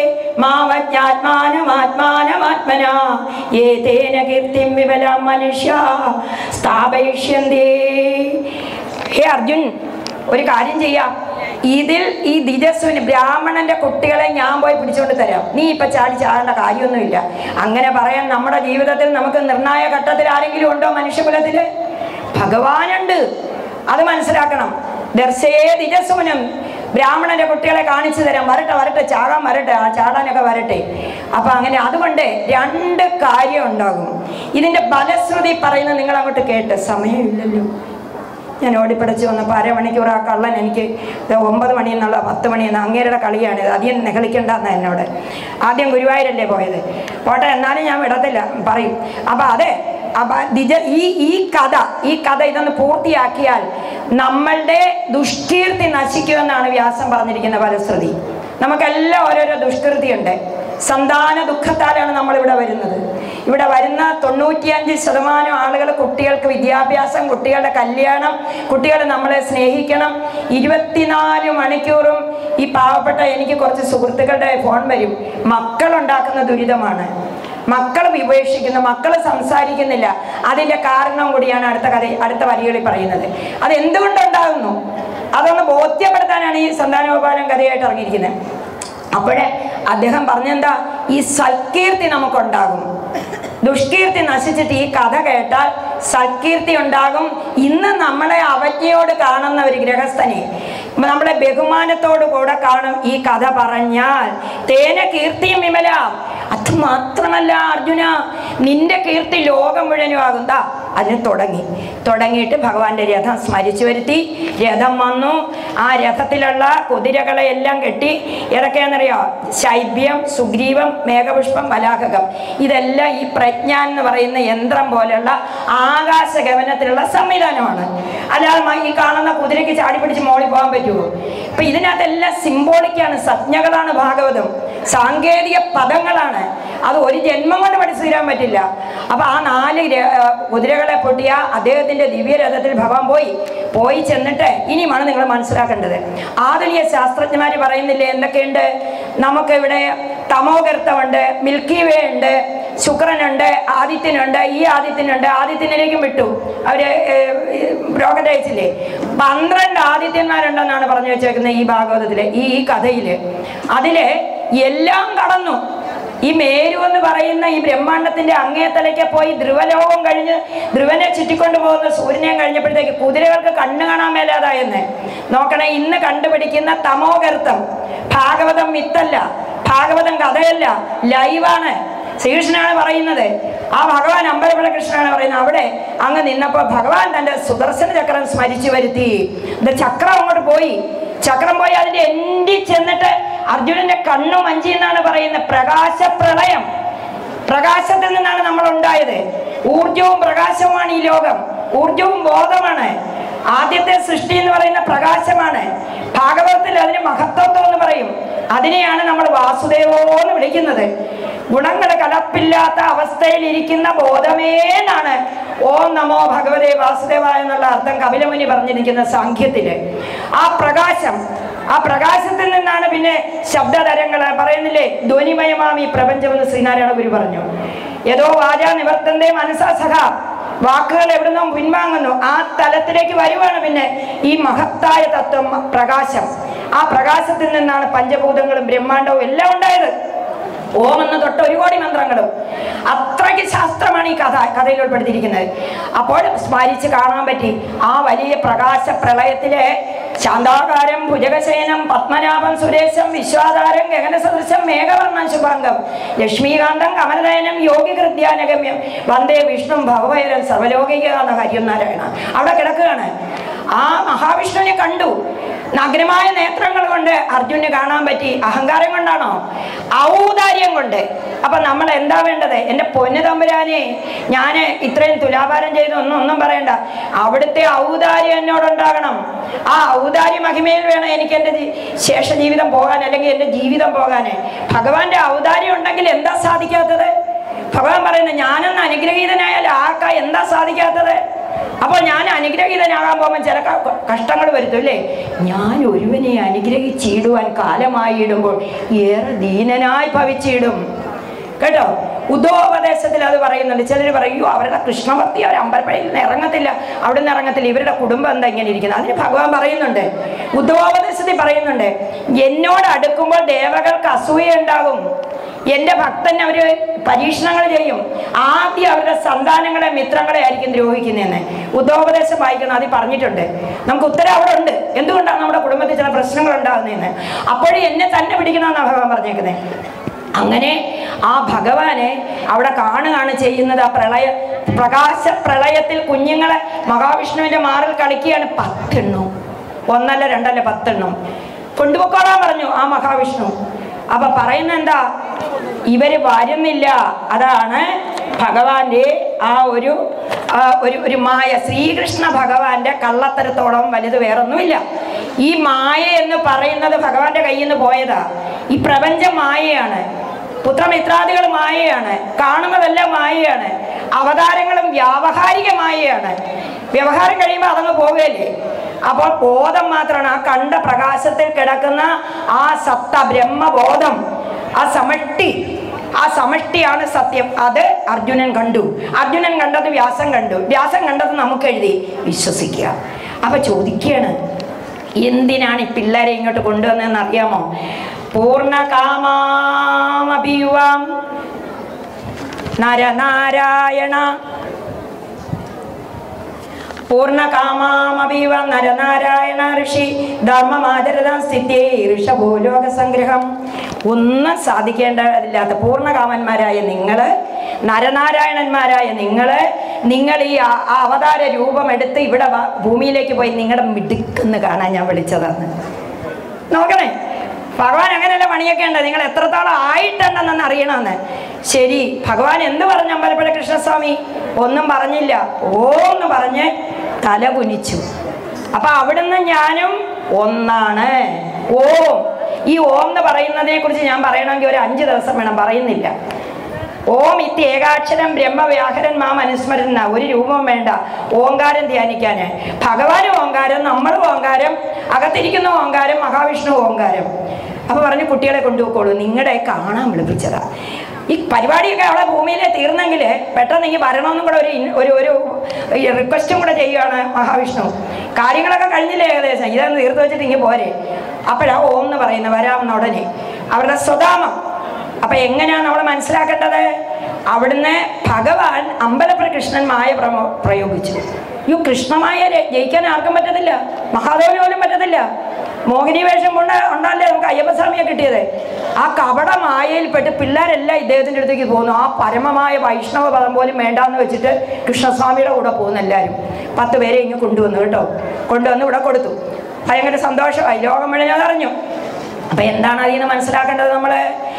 മാവജ്ഞാത്മാനമാത്മാനമാത്മന ഏതേന കീർത്തിം വിപലാം മനുഷ്യ സ്ഥാപയിഷ്യന്തേ ഹേ അർജുൻ ഒരു കാര്യം ചെയ്യാം ഇതിൽ ഈ ദിജസ്വിന് ബ്രാഹ്മണന്റെ കുട്ടികളെ ഞാൻ പോയി പിടിച്ചുകൊണ്ട് തരാം നീ ഇപ്പൊ ചാടി ചാടേണ്ട കാര്യമൊന്നുമില്ല അങ്ങനെ പറയാൻ നമ്മുടെ ജീവിതത്തിൽ നമുക്ക് നിർണായക ഘട്ടത്തിൽ ആരെങ്കിലും ഉണ്ടോ മനുഷ്യകുലത്തില് ഭഗവാനുണ്ട് അത് മനസ്സിലാക്കണം ദർശയേ ദിജസ്വനം ബ്രാഹ്മണന്റെ കുട്ടികളെ കാണിച്ചു തരാം വരട്ടെ വരട്ടെ ചാകാൻ വരട്ടെ ആ ചാടാനൊക്കെ വരട്ടെ അപ്പൊ അങ്ങനെ അതുകൊണ്ട് രണ്ട് കാര്യം ഉണ്ടാകും ഇതിന്റെ ഫലശ്രുതി പറയുന്നത് നിങ്ങൾ അങ്ങോട്ട് കേട്ട് സമയമില്ലല്ലോ ഞാൻ ഓടിപ്പിടച്ച് വന്നപ്പോൾ അരമണിക്കൂർ ആ കള്ളൻ എനിക്ക് ഇത് ഒമ്പത് മണി എന്നുള്ള പത്ത് മണി എന്ന അങ്ങേരുടെ കളിയാണിത് അധികം നെഹളിക്കണ്ടെന്ന് എന്നോട് ആദ്യം ഗുരുവായൂരല്ലേ പോയത് പോട്ടെ എന്നാലും ഞാൻ വിടത്തില്ല പറയും അപ്പം അതെ അപ്പൊ ദിജ ഈ ഈ കഥ ഈ കഥ ഇതൊന്ന് പൂർത്തിയാക്കിയാൽ നമ്മളുടെ ദുഷ്കീർത്തി നശിക്കുമെന്നാണ് വ്യാസം പറഞ്ഞിരിക്കുന്ന ഫലശ്രുതി നമുക്കെല്ലാം ഓരോരോ ദുഷ്കൃതിയുണ്ട് സന്താന ദുഃഖത്താലാണ് നമ്മൾ ഇവിടെ വരുന്നത് ഇവിടെ വരുന്ന തൊണ്ണൂറ്റിയഞ്ച് ശതമാനം ആളുകൾ കുട്ടികൾക്ക് വിദ്യാഭ്യാസം കുട്ടികളുടെ കല്യാണം കുട്ടികൾ നമ്മളെ സ്നേഹിക്കണം ഇരുപത്തിനാല് മണിക്കൂറും ഈ പാവപ്പെട്ട എനിക്ക് കുറച്ച് സുഹൃത്തുക്കളുടെ ഫോൺ വരും മക്കളുണ്ടാക്കുന്ന ദുരിതമാണ് മക്കൾ വിപേക്ഷിക്കുന്നു മക്കൾ സംസാരിക്കുന്നില്ല അതിന്റെ കാരണം കൂടിയാണ് അടുത്ത കഥ അടുത്ത വരികളിൽ പറയുന്നത് അത് എന്തുകൊണ്ടുണ്ടാകുന്നു അതൊന്ന് ബോധ്യപ്പെടുത്താനാണ് ഈ സന്താനോപാലം കഥയായിട്ട് ഇറങ്ങിയിരിക്കുന്നത് അപ്പോഴേ അദ്ദേഹം പറഞ്ഞെന്താ ഈ സൽകീർത്തി നമുക്കുണ്ടാകും ദുഷ്കീർത്തി നശിച്ചിട്ട് ഈ കഥ കേട്ടാൽ സൽകീർത്തി ഉണ്ടാകും ഇന്ന് നമ്മളെ അവജ്ഞയോട് കാണുന്ന ഒരു ഗൃഹസ്ഥനെ നമ്മളെ ബഹുമാനത്തോടു കൂടെ കാണും ഈ കഥ പറഞ്ഞാൽ തേന കീർത്തിയും വിമല അത് മാത്രമല്ല അർജുന നിന്റെ കീർത്തി ലോകം മുഴുവനും ആകും ദാ അതിന് തുടങ്ങി തുടങ്ങിയിട്ട് ഭഗവാന്റെ രഥം സ്മരിച്ചു വരുത്തി രഥം വന്നു ആ രഥത്തിലുള്ള കുതിരകളെ എല്ലാം കെട്ടി ഏതൊക്കെയാണെന്നറിയോ ശൈബ്യം സുഗ്രീവം മേഘപുഷ്പം വലാഹകം ഇതെല്ലാം ഈ പ്രജ്ഞാൻ എന്ന് പറയുന്ന യന്ത്രം പോലെയുള്ള ആകാശഗമനത്തിലുള്ള സംവിധാനമാണ് അല്ലാതെ മ- ഈ കാണുന്ന കുതിരയ്ക്ക് ചാടി പിടിച്ച് മോളിൽ പോകാൻ പറ്റുമോ ഇപ്പൊ ഇതിനകത്തെല്ലാം സിംബോളിക്കാണ് സജ്ഞകളാണ് ഭാഗവതം സാങ്കേതിക പദങ്ങളാണ് അത് ഒരു ജന്മം കൊണ്ട് പഠിച്ചു തീരാൻ പറ്റില്ല അപ്പൊ ആ നാല് ര- ആ, കുതിരകളെ പൊട്ടിയ അദ്ദേഹത്തിന്റെ ദിവ്യരഥത്തിൽ ഭഗവാൻ പോയി പോയി ചെന്നിട്ട് ഇനിയുമാണ് നിങ്ങൾ മനസ്സിലാക്കേണ്ടത് ആധുനിക ശാസ്ത്രജ്ഞന്മാർ പറയുന്നില്ലേ എന്തൊക്കെയുണ്ട് നമുക്ക് ഇവിടെ തമോഗർത്തമുണ്ട് മിൽക്കി വേ ഉണ്ട് ശുക്രനുണ്ട് ആദിത്യനുണ്ട് ഈ ആദിത്യനുണ്ട് ആദിത്യനിലേക്കും വിട്ടു അവര് റോക്കറ്റ് അയച്ചില്ലേ പന്ത്രണ്ട് ആദിത്യന്മാരുണ്ടെന്നാണ് പറഞ്ഞു വെച്ചേക്കുന്നത് ഈ ഭാഗവതത്തില് ഈ ഈ കഥയില് അതില് എല്ലാം കടന്നു ഈ മേരു എന്ന് പറയുന്ന ഈ ബ്രഹ്മാണ്ടത്തിന്റെ അങ്ങേത്തലയ്ക്ക് പോയി ധ്രുവലോകം കഴിഞ്ഞ് ധ്രുവനെ ചുറ്റിക്കൊണ്ട് പോകുന്ന സൂര്യനെയും കഴിഞ്ഞപ്പോഴത്തേക്ക് കുതിരകൾക്ക് കണ്ണു കാണാൻ മേലാതായെന്ന് നോക്കണേ ഇന്ന് കണ്ടുപിടിക്കുന്ന തമോഗർത്തം ഭാഗവതം മിത്തല്ല ഭാഗവതം കഥയല്ല ലൈവാണ് ശ്രീകൃഷ്ണനാണ് പറയുന്നത് ആ ഭഗവാൻ അമ്പലപ്പുഴ കൃഷ്ണനാണ് പറയുന്നത് അവിടെ അങ്ങ് നിന്നപ്പോൾ ഭഗവാൻ തന്റെ സുദർശന ചക്രം സ്മരിച്ചു വരുത്തി ഇത് ചക്രം അങ്ങോട്ട് പോയി ചക്രം പോയി അതിന്റെ എൻഡി ചെന്നിട്ട് അർജുനന്റെ കണ്ണു മഞ്ചി എന്നാണ് പറയുന്നത് പ്രകാശ പ്രളയം പ്രകാശത്തിൽ നിന്നാണ് നമ്മൾ ഉണ്ടായത് ഊർജവും പ്രകാശവുമാണ് ഈ ലോകം ഊർജവും ബോധമാണ് ആദ്യത്തെ സൃഷ്ടി എന്ന് പറയുന്ന പ്രകാശമാണ് ഭാഗവതത്തിൽ അതിന് മഹത്വത്വം എന്ന് പറയും അതിനെയാണ് നമ്മൾ വാസുദേവോ എന്ന് വിളിക്കുന്നത് ഗുണങ്ങൾ കലപ്പില്ലാത്ത അവസ്ഥയിൽ ഇരിക്കുന്ന ബോധമേ എന്നാണ് ഓം നമോ ഭഗവതേ വാസുദേവായ എന്നുള്ള അർത്ഥം കപിലമുനി പറഞ്ഞിരിക്കുന്ന സാഖ്യത്തില് ആ പ്രകാശം ആ പ്രകാശത്തിൽ നിന്നാണ് പിന്നെ ശബ്ദതരങ്ങൾ പറയുന്നില്ലേ ധ്വനിമയമാം ഈ പ്രപഞ്ചമെന്ന് ശ്രീനാരായണ ഗുരു പറഞ്ഞു ഏതോ വാചാ നിവർത്തന്റെ മനസ്സാ സഖ വാക്കുകൾ എവിടുന്നും പിൻവാങ്ങുന്നു ആ തലത്തിലേക്ക് വരുവാണ് പിന്നെ ഈ മഹത്തായ തത്വം പ്രകാശം ആ പ്രകാശത്തിൽ നിന്നാണ് പഞ്ചഭൂതങ്ങളും ബ്രഹ്മാണ്ടവും എല്ലാം ഉണ്ടായത് ഓം എന്ന് തൊട്ട് ഒരു കോടി മന്ത്രങ്ങളും അത്രയ്ക്ക് ശാസ്ത്രമാണ് ഈ കഥ കഥയിൽ ഉൾപ്പെടുത്തിയിരിക്കുന്നത് അപ്പോൾ സ്മരിച്ച് കാണാൻ പറ്റി ആ വലിയ പ്രകാശ പ്രളയത്തിലെ ശാന്താകാരം ഭുജഗശയനം പത്മനാഭം സുരേശം വിശ്വാധാരം ഗഗന സദൃശം മേഘവർണ്ണം ശുഭാംഗം ലക്ഷ്മീകാന്തം കമലനയനം യോഗി കൃത്യാനഗമ്യം വന്ദേ വിഷ്ണു ഭഗവൈരം സർവലോകിക ഹരിയം നാരായണ അവിടെ കിടക്കുകയാണ് ആ മഹാവിഷ്ണുവിനെ കണ്ടു നഗ്നമായ നേത്രങ്ങൾ കൊണ്ട് അർജുന് കാണാൻ പറ്റി അഹങ്കാരം കൊണ്ടാണോ ഔദാര്യം കൊണ്ട് അപ്പൊ നമ്മൾ എന്താ വേണ്ടത് എന്റെ പൊന്നു തമ്പുരാനെ ഞാൻ ഇത്രയും തുലാഭാരം ചെയ്തു ഒന്നും ഒന്നും പറയണ്ട അവിടുത്തെ ഔദാര്യം എന്നോടുണ്ടാകണം ആ ഔദാര്യ മഹിമയിൽ വേണം എനിക്ക് എൻ്റെ ജീ- ശേഷ ജീവിതം പോകാൻ അല്ലെങ്കിൽ എൻ്റെ ജീവിതം പോകാൻ ഭഗവാന്റെ ഔദാര്യം ഉണ്ടെങ്കിൽ എന്താ സാധിക്കാത്തത് ഭഗവാൻ പറയുന്നത് ഞാനൊന്ന് അനുഗ്രഹീതനായാൽ ആർക്കാ എന്താ സാധിക്കാത്തത് അപ്പോൾ ഞാൻ അനുഗ്രഹീതനാകാൻ പോകുമ്പോൾ ചില ക- കഷ്ടങ്ങൾ വരുത്തും അല്ലേ ഞാൻ ഒരുവനെ അനുഗ്രഹിച്ചിടുവാൻ കാലമായിടുമ്പോൾ ഏറെ ദീനനായി ഭവിച്ചിടും കേട്ടോ ഉദോപദേശത്തിൽ അത് പറയുന്നുണ്ട് ചിലർ പറയൂ അവരുടെ കൃഷ്ണഭക്തി അവർ അമ്പലപ്പഴയിൽ നിന്ന് ഇറങ്ങത്തില്ല അവിടെ നിന്ന് ഇറങ്ങത്തില്ല ഇവരുടെ കുടുംബം എന്താ ഇങ്ങനെ ഇരിക്കുന്നത് അതിന് ഭഗവാൻ പറയുന്നുണ്ട് ഉദോപദേശത്തിൽ പറയുന്നുണ്ട് എന്നോട് അടുക്കുമ്പോൾ ദേവകൾക്ക് അസൂയ ഉണ്ടാകും എൻ്റെ ഭക്തൻ അവര് പരീക്ഷണങ്ങൾ ചെയ്യും ആദ്യം അവരുടെ സന്താനങ്ങളെ മിത്രങ്ങളെ ആയിരിക്കും ദ്രോഹിക്കുന്നതെന്ന് ഉദോപദേശം വായിക്കണം അതിൽ പറഞ്ഞിട്ടുണ്ട് നമുക്ക് ഉത്തരം അവിടെ ഉണ്ട് എന്തുകൊണ്ടാണ് നമ്മുടെ കുടുംബത്തിൽ ചില പ്രശ്നങ്ങൾ ഉണ്ടാകുന്നതെന്ന് അപ്പോഴും എന്നെ തന്നെ പിടിക്കണമെന്നാണ് ഭഗവാൻ പറഞ്ഞേക്കുന്നത് അങ്ങനെ ആ ഭഗവാനെ അവിടെ കാണുകയാണ് ചെയ്യുന്നത് ആ പ്രളയ പ്രകാശ പ്രളയത്തിൽ കുഞ്ഞുങ്ങളെ മഹാവിഷ്ണുവിന്റെ മാറിൽ കളിക്കുകയാണ് പത്തെണ്ണു ഒന്നല്ല രണ്ടല്ല പത്തെണ്ണം കൊണ്ടുപോക്കോളാൻ പറഞ്ഞു ആ മഹാവിഷ്ണു അപ്പൊ പറയുന്ന എന്താ ഇവര് വരുന്നില്ല അതാണ് ഭഗവാന്റെ ആ ഒരു ആ ഒരു ഒരു മായ ശ്രീകൃഷ്ണ ഭഗവാന്റെ കള്ളത്തരത്തോളം വലുത് വേറൊന്നുമില്ല ഈ മായ എന്ന് പറയുന്നത് ഭഗവാന്റെ കയ്യിൽ നിന്ന് പോയതാ ഈ പ്രപഞ്ചം മായയാണ് പുത്രമിത്രാദികൾ മായയാണ് കാണുന്നതെല്ലാം മായയാണ് അവതാരങ്ങളും വ്യാവഹാരിക മായയാണ് വ്യവഹാരം കഴിയുമ്പോൾ അതങ്ങ് പോവുകയല്ലേ അപ്പോൾ ബോധം മാത്രമാണ് ആ കണ്ട പ്രകാശത്തിൽ കിടക്കുന്ന ആ സത്ത ബ്രഹ്മബോധം ആ സമഷ്ടി ആ സമഷ്ടിയാണ് സത്യം അത് അർജുനൻ കണ്ടു അർജുനൻ കണ്ടത് വ്യാസം കണ്ടു വ്യാസം കണ്ടത് നമുക്ക് എഴുതി വിശ്വസിക്കുക അപ്പൊ ചോദിക്കുകയാണ് എന്തിനാണ് ഈ പിള്ളേരെ ഇങ്ങോട്ട് കൊണ്ടുവന്നതെന്ന് അറിയാമോ പൂർണ്ണകാമാമഭിയുവാം നരനാരായണ പൂർണ്ണകാമാമഭിവ നരനാരായണ ഋഷി ധർമ്മമാചരതാം സ്ഥിത്യേ ഋഷഭൂലോക സംഗ്രഹം ഒന്നും സാധിക്കേണ്ടതില്ലാത്ത പൂർണ്ണകാമന്മാരായ നിങ്ങള് നരനാരായണന്മാരായ നിങ്ങള് നിങ്ങൾ ഈ ആ- ആ അവതാര രൂപം എടുത്ത് ഇവിടെ വ- ഭൂമിയിലേക്ക് പോയി നിങ്ങളുടെ മിടുക്കെന്ന് കാണാൻ ഞാൻ വിളിച്ചതാണ് നോക്കണേ ഭഗവാൻ അങ്ങനെയല്ല പണിയൊക്കെ ഉണ്ട് നിങ്ങൾ എത്രത്തോളം ആയിട്ടുണ്ടെന്ന് അറിയണമെന്ന് ശരി ഭഗവാൻ എന്ത് പറഞ്ഞു അമ്പലപ്പുഴ കൃഷ്ണസ്വാമി ഒന്നും പറഞ്ഞില്ല ഓന്ന് പറഞ്ഞ് തല കുനിച്ചു അപ്പൊ അവിടുന്ന് ഞാനും ഒന്നാണ് ഓം ഈ ഓം എന്ന് പറയുന്നതിനെ കുറിച്ച് ഞാൻ പറയണമെങ്കിൽ ഒരു അഞ്ച് ദിവസം വേണം പറയുന്നില്ല ഓം ഇത്തി ഏകാക്ഷരം ബ്രഹ്മവ്യാഹരൻ മാം അനുസ്മരുന്ന ഒരു രൂപവും വേണ്ട ഓങ്കാരം ധ്യാനിക്കാന് ഭഗവാനും ഓങ്കാരം നമ്മളും ഓങ്കാരം അകത്തിരിക്കുന്ന ഓങ്കാരം മഹാവിഷ്ണു ഓങ്കാരം അപ്പൊ പറഞ്ഞു കുട്ടികളെ കൊണ്ടുപോയിക്കോളൂ നിങ്ങളെ കാണാൻ വിളിപ്പിച്ചതാ ഈ പരിപാടിയൊക്കെ അവിടെ ഭൂമിയിൽ തീർന്നെങ്കിൽ പെട്ടെന്ന് ഇങ്ങനെ വരണമെന്നും കൂടെ ഒരു ഇൻ- ഒരു ഒരു റിക്വസ്റ്റും കൂടെ ചെയ്യുകയാണ് മഹാവിഷ്ണു കാര്യങ്ങളൊക്കെ കഴിഞ്ഞില്ലേ ഏകദേശം ഇതൊന്ന് തീർത്ത് വെച്ചിട്ട് ഇങ്ങനെ പോരെ അപ്പോഴാ ഓം എന്ന് പറയുന്നത് വരാമെന്ന ഉടനെ അവരുടെ സ്വധാമം അപ്പൊ എങ്ങനെയാണ് നമ്മൾ മനസ്സിലാക്കേണ്ടത് അവിടുന്ന് ഭഗവാൻ അമ്പലപ്രകൃഷ്ണൻ മായ പ്രമോ പ്രയോഗിച്ചു ഈ കൃഷ്ണമായ ര- ജയിക്കാൻ ആർക്കും പറ്റത്തില്ല മഹാദേവന് പോലും പറ്റത്തില്ല മോഹിനി വേഷം കൊണ്ട് ഉണ്ടല്ലേ നമുക്ക് അയ്യപ്പസ്വാമിയെ കിട്ടിയത് ആ കപട മായയിൽപ്പെട്ട് പിള്ളേരെല്ലാം ഇദ്ദേഹത്തിൻ്റെ അടുത്തേക്ക് പോകുന്നു ആ പരമമായ വൈഷ്ണവ പദം പോലും വേണ്ടാന്ന് വെച്ചിട്ട് കൃഷ്ണസ്വാമിയുടെ കൂടെ പോകുന്നു എല്ലാവരും പത്ത് പേരെ ഇങ്ങ് കൊണ്ടുവന്നു കേട്ടോ കൊണ്ടുവന്ന് ഇവിടെ കൊടുത്തു ഭയങ്കര സന്തോഷമായി ലോകം മുഴുവൻ ഞാൻ അറിഞ്ഞു അപ്പൊ എന്താണ് അതിൽ നിന്ന് മനസ്സിലാക്കേണ്ടത് നമ്മള്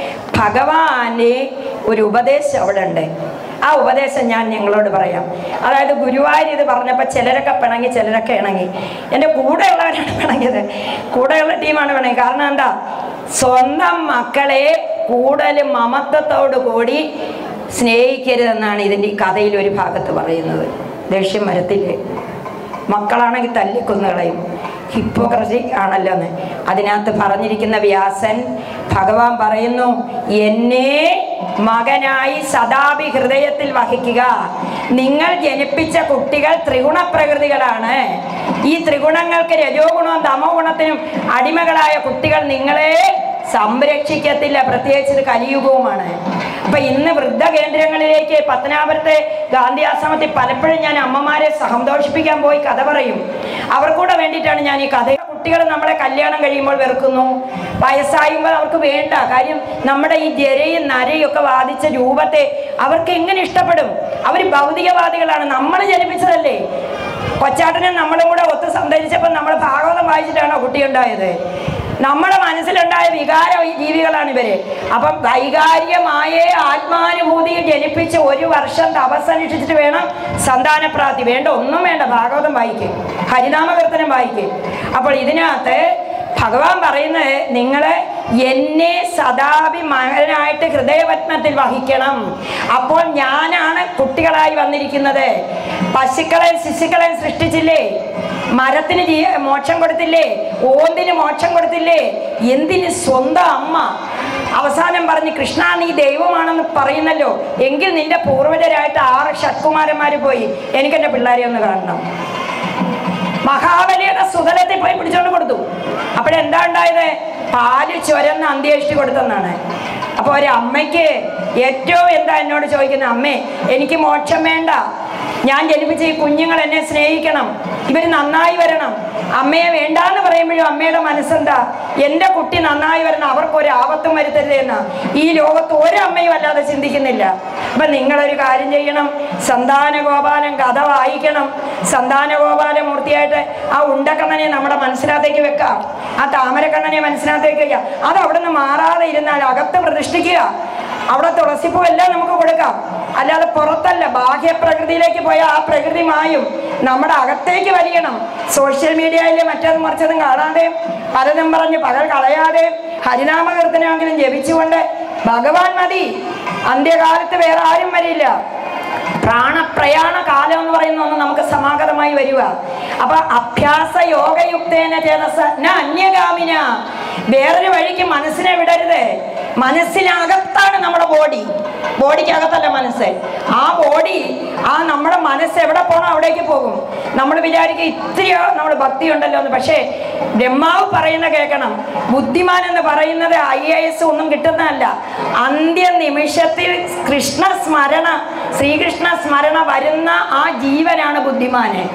ഭഗവാന്റെ ഒരു ഉപദേശം അവിടെ ഉണ്ട് ആ ഉപദേശം ഞാൻ നിങ്ങളോട് പറയാം അതായത് ഗുരുവായൂർ ഇത് പറഞ്ഞപ്പോൾ ചിലരൊക്കെ പിണങ്ങി ചിലരൊക്കെ ഇണങ്ങി എൻ്റെ കൂടെയുള്ളവരാണ് പിണങ്ങിയത് കൂടെയുള്ള ടീമാണ് പിണങ്ങി കാരണം എന്താ സ്വന്തം മക്കളെ കൂടുതൽ മമത്വത്തോടു കൂടി സ്നേഹിക്കരുതെന്നാണ് ഇതിൻ്റെ ഈ കഥയിൽ ഒരു ഭാഗത്ത് പറയുന്നത് ദേഷ്യം വരത്തില്ലേ മക്കളാണെങ്കിൽ തല്ലിക്കൊന്നുകളയും ഹിപ്പോക്രസി ആണല്ലോ എന്ന് അതിനകത്ത് പറഞ്ഞിരിക്കുന്ന വ്യാസൻ ഭഗവാൻ പറയുന്നു എന്നെ മകനായി സദാപി ഹൃദയത്തിൽ വഹിക്കുക നിങ്ങൾ ജനിപ്പിച്ച കുട്ടികൾ ത്രിഗുണപ്രകൃതികളാണ് ഈ ത്രിഗുണങ്ങൾക്ക് രജോ ഗുണവും തമോ ഗുണത്തിനും അടിമകളായ കുട്ടികൾ നിങ്ങളെ സംരക്ഷിക്കത്തില്ല പ്രത്യേകിച്ച് ഇത് കലിയുഗവുമാണ് അപ്പൊ ഇന്ന് വൃദ്ധകേന്ദ്രങ്ങളിലേക്ക് പത്തനാപുരത്തെ ഗാന്ധി ആശ്രമത്തിൽ പലപ്പോഴും ഞാൻ അമ്മമാരെ സന്തോഷിപ്പിക്കാൻ പോയി കഥ പറയും അവർക്കൂടെ വേണ്ടിയിട്ടാണ് ഞാൻ ഈ കഥ കുട്ടികൾ നമ്മളെ കല്യാണം കഴിയുമ്പോൾ വെറുക്കുന്നു വയസ്സായുമ്പോൾ അവർക്ക് വേണ്ട കാര്യം നമ്മുടെ ഈ ജരയും നരയും ഒക്കെ ബാധിച്ച രൂപത്തെ അവർക്ക് എങ്ങനെ ഇഷ്ടപ്പെടും അവർ ഭൗതികവാദികളാണ് നമ്മൾ ജനിപ്പിച്ചതല്ലേ കൊച്ചാട്ടനെ നമ്മളും കൂടെ ഒത്ത് സന്തരിച്ചപ്പോൾ നമ്മൾ ഭാഗവതം വായിച്ചിട്ടാണോ കുട്ടി ഉണ്ടായത് നമ്മുടെ മനസ്സിലുണ്ടായ വികാര ജീവികളാണ് ഇവര് അപ്പം വൈകാരികമായ ആത്മാനുഭൂതിയിൽ ജനിപ്പിച്ച് ഒരു വർഷം തപസ്സനുഷ്ഠിച്ചിട്ട് വേണം സന്താനപ്രാപ്തി വേണ്ട ഒന്നും വേണ്ട ഭാഗവതം വായിക്കും ഹരിനാമകീർത്തനം വായിക്കും അപ്പോൾ ഇതിനകത്ത് ഭഗവാൻ പറയുന്നത് നിങ്ങൾ എന്നെ സദാപി മകനായിട്ട് ഹൃദയപത്മത്തിൽ വഹിക്കണം അപ്പോൾ ഞാനാണ് കുട്ടികളായി വന്നിരിക്കുന്നത് പശുക്കളെയും ശിശുക്കളെയും സൃഷ്ടിച്ചില്ലേ മരത്തിന് ജീ മോക്ഷം കൊടുത്തില്ലേ ഓന്തിന് മോക്ഷം കൊടുത്തില്ലേ എന്തിന് സ്വന്തം അമ്മ അവസാനം പറഞ്ഞ് കൃഷ്ണ നീ ദൈവമാണെന്ന് പറയുന്നല്ലോ എങ്കിൽ നിന്റെ പൂർവജരായിട്ട് ആറ് ഷട്കുമാരന്മാർ പോയി എനിക്ക് എൻ്റെ പിള്ളേരെ ഒന്ന് കാണണം മഹാബലിയുടെ സുതലത്തിൽ പോയി പിടിച്ചോണ്ട് കൊടുത്തു അപ്പോഴെന്താ ഉണ്ടായത് പാല് ചൊരന്ന് അന്ത്യേഷ്ടി കൊടുത്തെന്നാണ് അപ്പോൾ ഒരു അമ്മയ്ക്ക് ഏറ്റവും എന്താ എന്നോട് ചോദിക്കുന്നത് അമ്മേ എനിക്ക് മോക്ഷം വേണ്ട ഞാൻ ജനിപ്പിച്ച ഈ കുഞ്ഞുങ്ങൾ എന്നെ സ്നേഹിക്കണം ഇവർ നന്നായി വരണം അമ്മയെ വേണ്ടാന്ന് പറയുമ്പോഴും അമ്മയുടെ മനസ്സെന്താ എൻ്റെ കുട്ടി നന്നായി വരണം അവർക്ക് ഒരു ആപത്തും വരുത്തരുത് എന്ന് ഈ ലോകത്ത് ഒരമ്മയും അല്ലാതെ ചിന്തിക്കുന്നില്ല അപ്പൊ നിങ്ങളൊരു കാര്യം ചെയ്യണം സന്താന ഗോപാലൻ കഥ വായിക്കണം സന്താന ഗോപാലമൂർത്തിയായിട്ട് ആ ഉണ്ടക്കണ്ണനെ നമ്മുടെ മനസ്സിനകത്തേക്ക് വെക്കാം ആ താമരക്കണ്ണനെ മനസ്സിനകത്തേക്ക് വെക്കാം അത് അവിടെ നിന്ന് മാറാതെ ഇരുന്നാൽ അകത്ത് പ്രതിഷ്ഠിക്കുക അവിടെ തുളസിപ്പൂ എല്ലാം നമുക്ക് കൊടുക്കാം അല്ലാതെ പുറത്തല്ല ബാഹ്യ പ്രകൃതിയിലേക്ക് പോയ ആ പ്രകൃതി മായും നമ്മുടെ അകത്തേക്ക് വലിയണം സോഷ്യൽ മീഡിയയിൽ മറ്റതും മറിച്ചതും കാണാതെ പലതും പറഞ്ഞ് പകൽ കളയാതെ ഹരിനാമകീർത്തനമെങ്കിലും ജപിച്ചുകൊണ്ട് ഭഗവാൻ മതി അന്ത്യകാലത്ത് വേറെ ആരും വരില്ല പ്രാണപ്രയാണ കാലം എന്ന് പറയുന്ന ഒന്ന് നമുക്ക് സമാഗതമായി വരിക അപ്പൊ അഭ്യാസ യോഗയുക്തേന ചേതസ ന അന്യഗാമിന വേറൊരു വഴിക്ക് മനസ്സിനെ വിടരുത് മനസ്സിനകത്താണ് നമ്മുടെ ബോഡി ബോഡിക്കകത്തല്ല മനസ്സ് ആ ബോഡി ആ നമ്മുടെ മനസ്സ് എവിടെ പോകണം അവിടേക്ക് പോകും നമ്മൾ വിചാരിക്കും ഇത്രയോ നമ്മൾ ഭക്തി ഉണ്ടല്ലോ എന്ന് പക്ഷേ ബ്രഹ്മാവ് പറയുന്ന കേൾക്കണം ബുദ്ധിമാൻ എന്ന് പറയുന്നത് ഐ എ എസ് ഒന്നും കിട്ടുന്നതല്ല അന്ത്യ നിമിഷത്തിൽ കൃഷ്ണ സ്മരണ ശ്രീകൃഷ്ണ സ്മരണ വരുന്ന ആ ജീവനാണ് ബുദ്ധിമാന്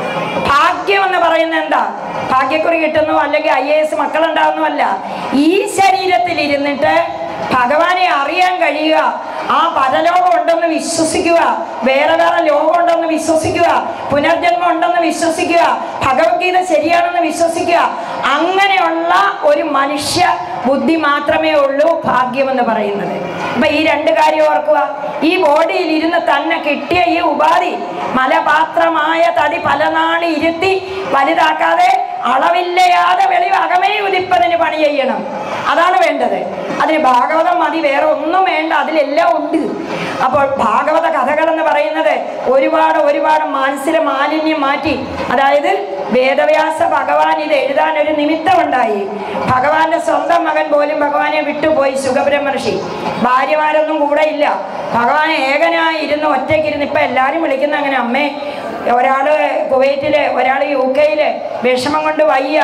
ഭാഗ്യം എന്ന് പറയുന്നത് എന്താ ഭാഗ്യക്കുറി കിട്ടുന്നു അല്ലെങ്കിൽ ഐ എ എസ് മക്കളുണ്ടാവുന്നതല്ല ഈ ശരീരത്തിൽ ഇരുന്നിട്ട് ഭഗവാനെ അറിയാൻ കഴിയുക ആ പരലോകം ഉണ്ടെന്ന് വിശ്വസിക്കുക വേറെ വേറെ ലോകം ഉണ്ടെന്ന് വിശ്വസിക്കുക പുനർജന്മം ഉണ്ടെന്ന് വിശ്വസിക്കുക ഭഗവത്ഗീത ശരിയാണെന്ന് വിശ്വസിക്കുക അങ്ങനെയുള്ള ഒരു മനുഷ്യ ബുദ്ധി മാത്രമേ ഉള്ളൂ ഭാഗ്യം എന്ന് പറയുന്നത് അപ്പൊ ഈ രണ്ട് കാര്യം ഓർക്കുക ഈ ബോഡിയിൽ ഇരുന്ന് തന്നെ കിട്ടിയ ഈ ഉപാധി മലപാത്രമായ തടി പല നാളി ഇരുത്തി വലുതാക്കാതെ അളവില്ലയാതെ വെളിവ് അകമേ ഉദിപ്പതിന് പണി ചെയ്യണം അതാണ് വേണ്ടത് അതിന് ഭാഗവതം മതി വേറെ ഒന്നും വേണ്ട അതിലെല്ലാം ഉണ്ട് അപ്പോൾ ഭാഗവത കഥകൾ എന്ന് പറയുന്നത് ഒരുപാട് ഒരുപാട് മനസ്സിലെ മാലിന്യം മാറ്റി അതായത് വേദവ്യാസ ഭഗവാൻ ഇത് എഴുതാൻ ഒരു നിമിത്തമുണ്ടായി ഭഗവാന്റെ സ്വന്തം മകൻ പോലും ഭഗവാനെ വിട്ടുപോയി സുഖബ്രഹ്മർഷി ഭാര്യമാരൊന്നും കൂടെ ഇല്ല ഭഗവാൻ ഏകനായി ഇരുന്ന് ഒറ്റയ്ക്കിരുന്ന് ഇപ്പൊ എല്ലാരും വിളിക്കുന്ന അങ്ങനെ അമ്മേ ഒരാള് കുവൈറ്റില് ഒരാൾ യു കെയില് വിഷമം കൊണ്ട് വയ്യ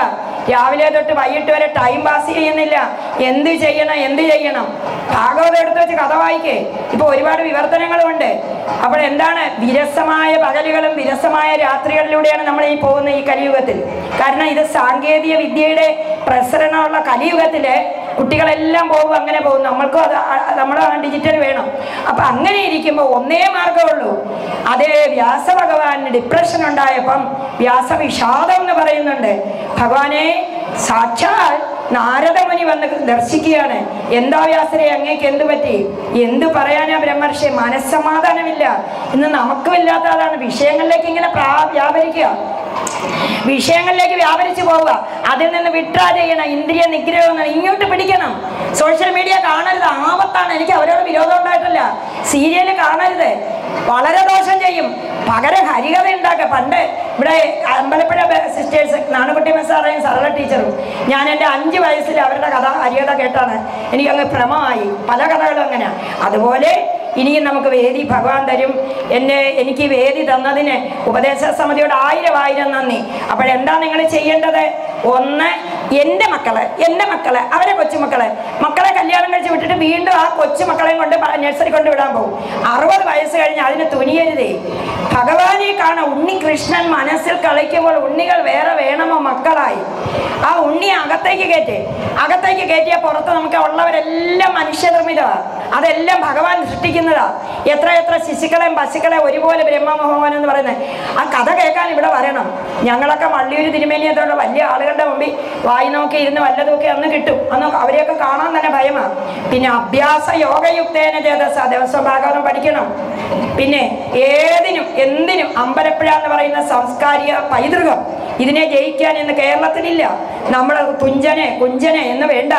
രാവിലെ തൊട്ട് വൈകിട്ട് വരെ ടൈം പാസ് ചെയ്യുന്നില്ല എന്ത് ചെയ്യണം എന്ത് ചെയ്യണം ഭാഗവതം എടുത്ത് വെച്ച് കഥ വായിക്കേ ഇപ്പൊ ഒരുപാട് വിവർത്തനങ്ങളുമുണ്ട് അപ്പോൾ എന്താണ് വിരസമായ പകലുകളും വിരസമായ രാത്രികളിലൂടെയാണ് നമ്മൾ ഈ പോകുന്ന ഈ കലിയുഗത്തിൽ കാരണം ഇത് സാങ്കേതിക വിദ്യയുടെ പ്രസരണമുള്ള കലിയുഗത്തില് കുട്ടികളെല്ലാം പോകും അങ്ങനെ പോകും നമ്മൾക്കും അത് നമ്മൾ ഡിജിറ്റൽ വേണം അപ്പൊ അങ്ങനെ ഇരിക്കുമ്പോൾ ഒന്നേ മാർഗമുള്ളൂ അതേ വ്യാസഭഗവാന് ഡിപ്രഷൻ ഉണ്ടായപ്പം വ്യാസവിഷാദം എന്ന് പറയുന്നുണ്ട് ഭഗവാനെ സാക്ഷാൽ നാരദമുനി വന്ന് ദർശിക്കുകയാണ് എന്താ വ്യാസരെ അങ്ങേക്ക് എന്ത് പറ്റി എന്ത് പറയാനാ ബ്രഹ്മർഷി മനസ്സമാധാനമില്ല ഇന്ന് നമുക്കും ഇല്ലാത്ത അതാണ് വിഷയങ്ങളിലേക്ക് ഇങ്ങനെ പ്രാ വ്യാപരിക്കുക വിഷയങ്ങളിലേക്ക് വ്യാപരിച്ചു പോവുക അതിൽ നിന്ന് വിട്രാ ചെയ്യണം ഇന്ദ്രിയ നിഗ്രഹം എന്ന് ഇങ്ങോട്ട് പിടിക്കണം സോഷ്യൽ മീഡിയ കാണരുത് ആപത്താണ് എനിക്ക് അവരോട് വിരോധം ഉണ്ടായിട്ടില്ല സീരിയൽ കാണരുത് വളരെ ദോഷം ചെയ്യും പകരം ഹരികഥ ഉണ്ടാക്കുക പണ്ട് ഇവിടെ അമ്പലപ്പുഴ സിസ്റ്റേഴ്സ് നാണുകുട്ടി മെസ്സാറേയും സരള ടീച്ചറും ഞാൻ എൻ്റെ അഞ്ച് വയസ്സിൽ അവരുടെ കഥ ഹരികഥ കേട്ടാണ് എനിക്കങ്ങ് ഭ്രമമായി പല കഥകളും അങ്ങനെ അതുപോലെ ഇനിയും നമുക്ക് വേദി ഭഗവാൻ തരും എന്നെ എനിക്ക് വേദി തന്നതിന് ഉപദേശ സമിതിയോട് ആയിരം ആയിരം നന്ദി അപ്പോഴെന്താ നിങ്ങൾ ചെയ്യേണ്ടത് ഒന്ന് എൻ്റെ മക്കള് എൻ്റെ മക്കള് അവരെ കൊച്ചുമക്കളെ മക്കളെ കല്യാണം കഴിച്ച് വിട്ടിട്ട് വീണ്ടും ആ കൊച്ചുമക്കളെയും കൊണ്ട് നഴ്സറി കൊണ്ട് വിടാൻ പോകും അറുപത് വയസ്സ് കഴിഞ്ഞ് അതിന് തുനിയരുതേ ഭഗവാനെ കാണാൻ ഉണ്ണി കൃഷ്ണൻ മനസ്സിൽ കളിക്കുമ്പോൾ ഉണ്ണികൾ വേറെ വേണമോ മക്കളായി ആ ഉണ്ണി അകത്തേക്ക് കയറ്റി അകത്തേക്ക് കയറ്റിയ പുറത്ത് നമുക്ക് ഉള്ളവരെല്ലാം മനുഷ്യനിർമ്മിതമാണ് അതെല്ലാം ഭഗവാൻ സൃഷ്ടിക്കുന്നതാ എത്ര എത്ര ശിശുക്കളെയും പശുക്കളെയും ഒരുപോലെ ബ്രഹ്മമോഹൻ എന്ന് പറയുന്നത് ആ കഥ കേൾക്കാൻ ഇവിടെ വരണം ഞങ്ങളൊക്കെ വള്ളിയൂര് തിരുമേനിയത്തോടെ വലിയ ആളുകളുടെ മുമ്പിൽ വായി നോക്കി ഇരുന്ന് വല്ലതുമൊക്കെ അന്ന് കിട്ടും അന്ന് അവരെയൊക്കെ കാണാൻ തന്നെ ഭയമാണ് പിന്നെ അഭ്യാസ യോഗയുക്തേന ചേതസ ദിവസം ഭാഗവതം പഠിക്കണം പിന്നെ ഏതിനും എന്തിനും അമ്പലപ്പുഴ എന്ന് പറയുന്ന സാംസ്കാരിക പൈതൃകം ഇതിനെ ജയിക്കാൻ ഇന്ന് കേരളത്തിലില്ല നമ്മൾ തുഞ്ചനെ കുഞ്ചനെ എന്ന് വേണ്ട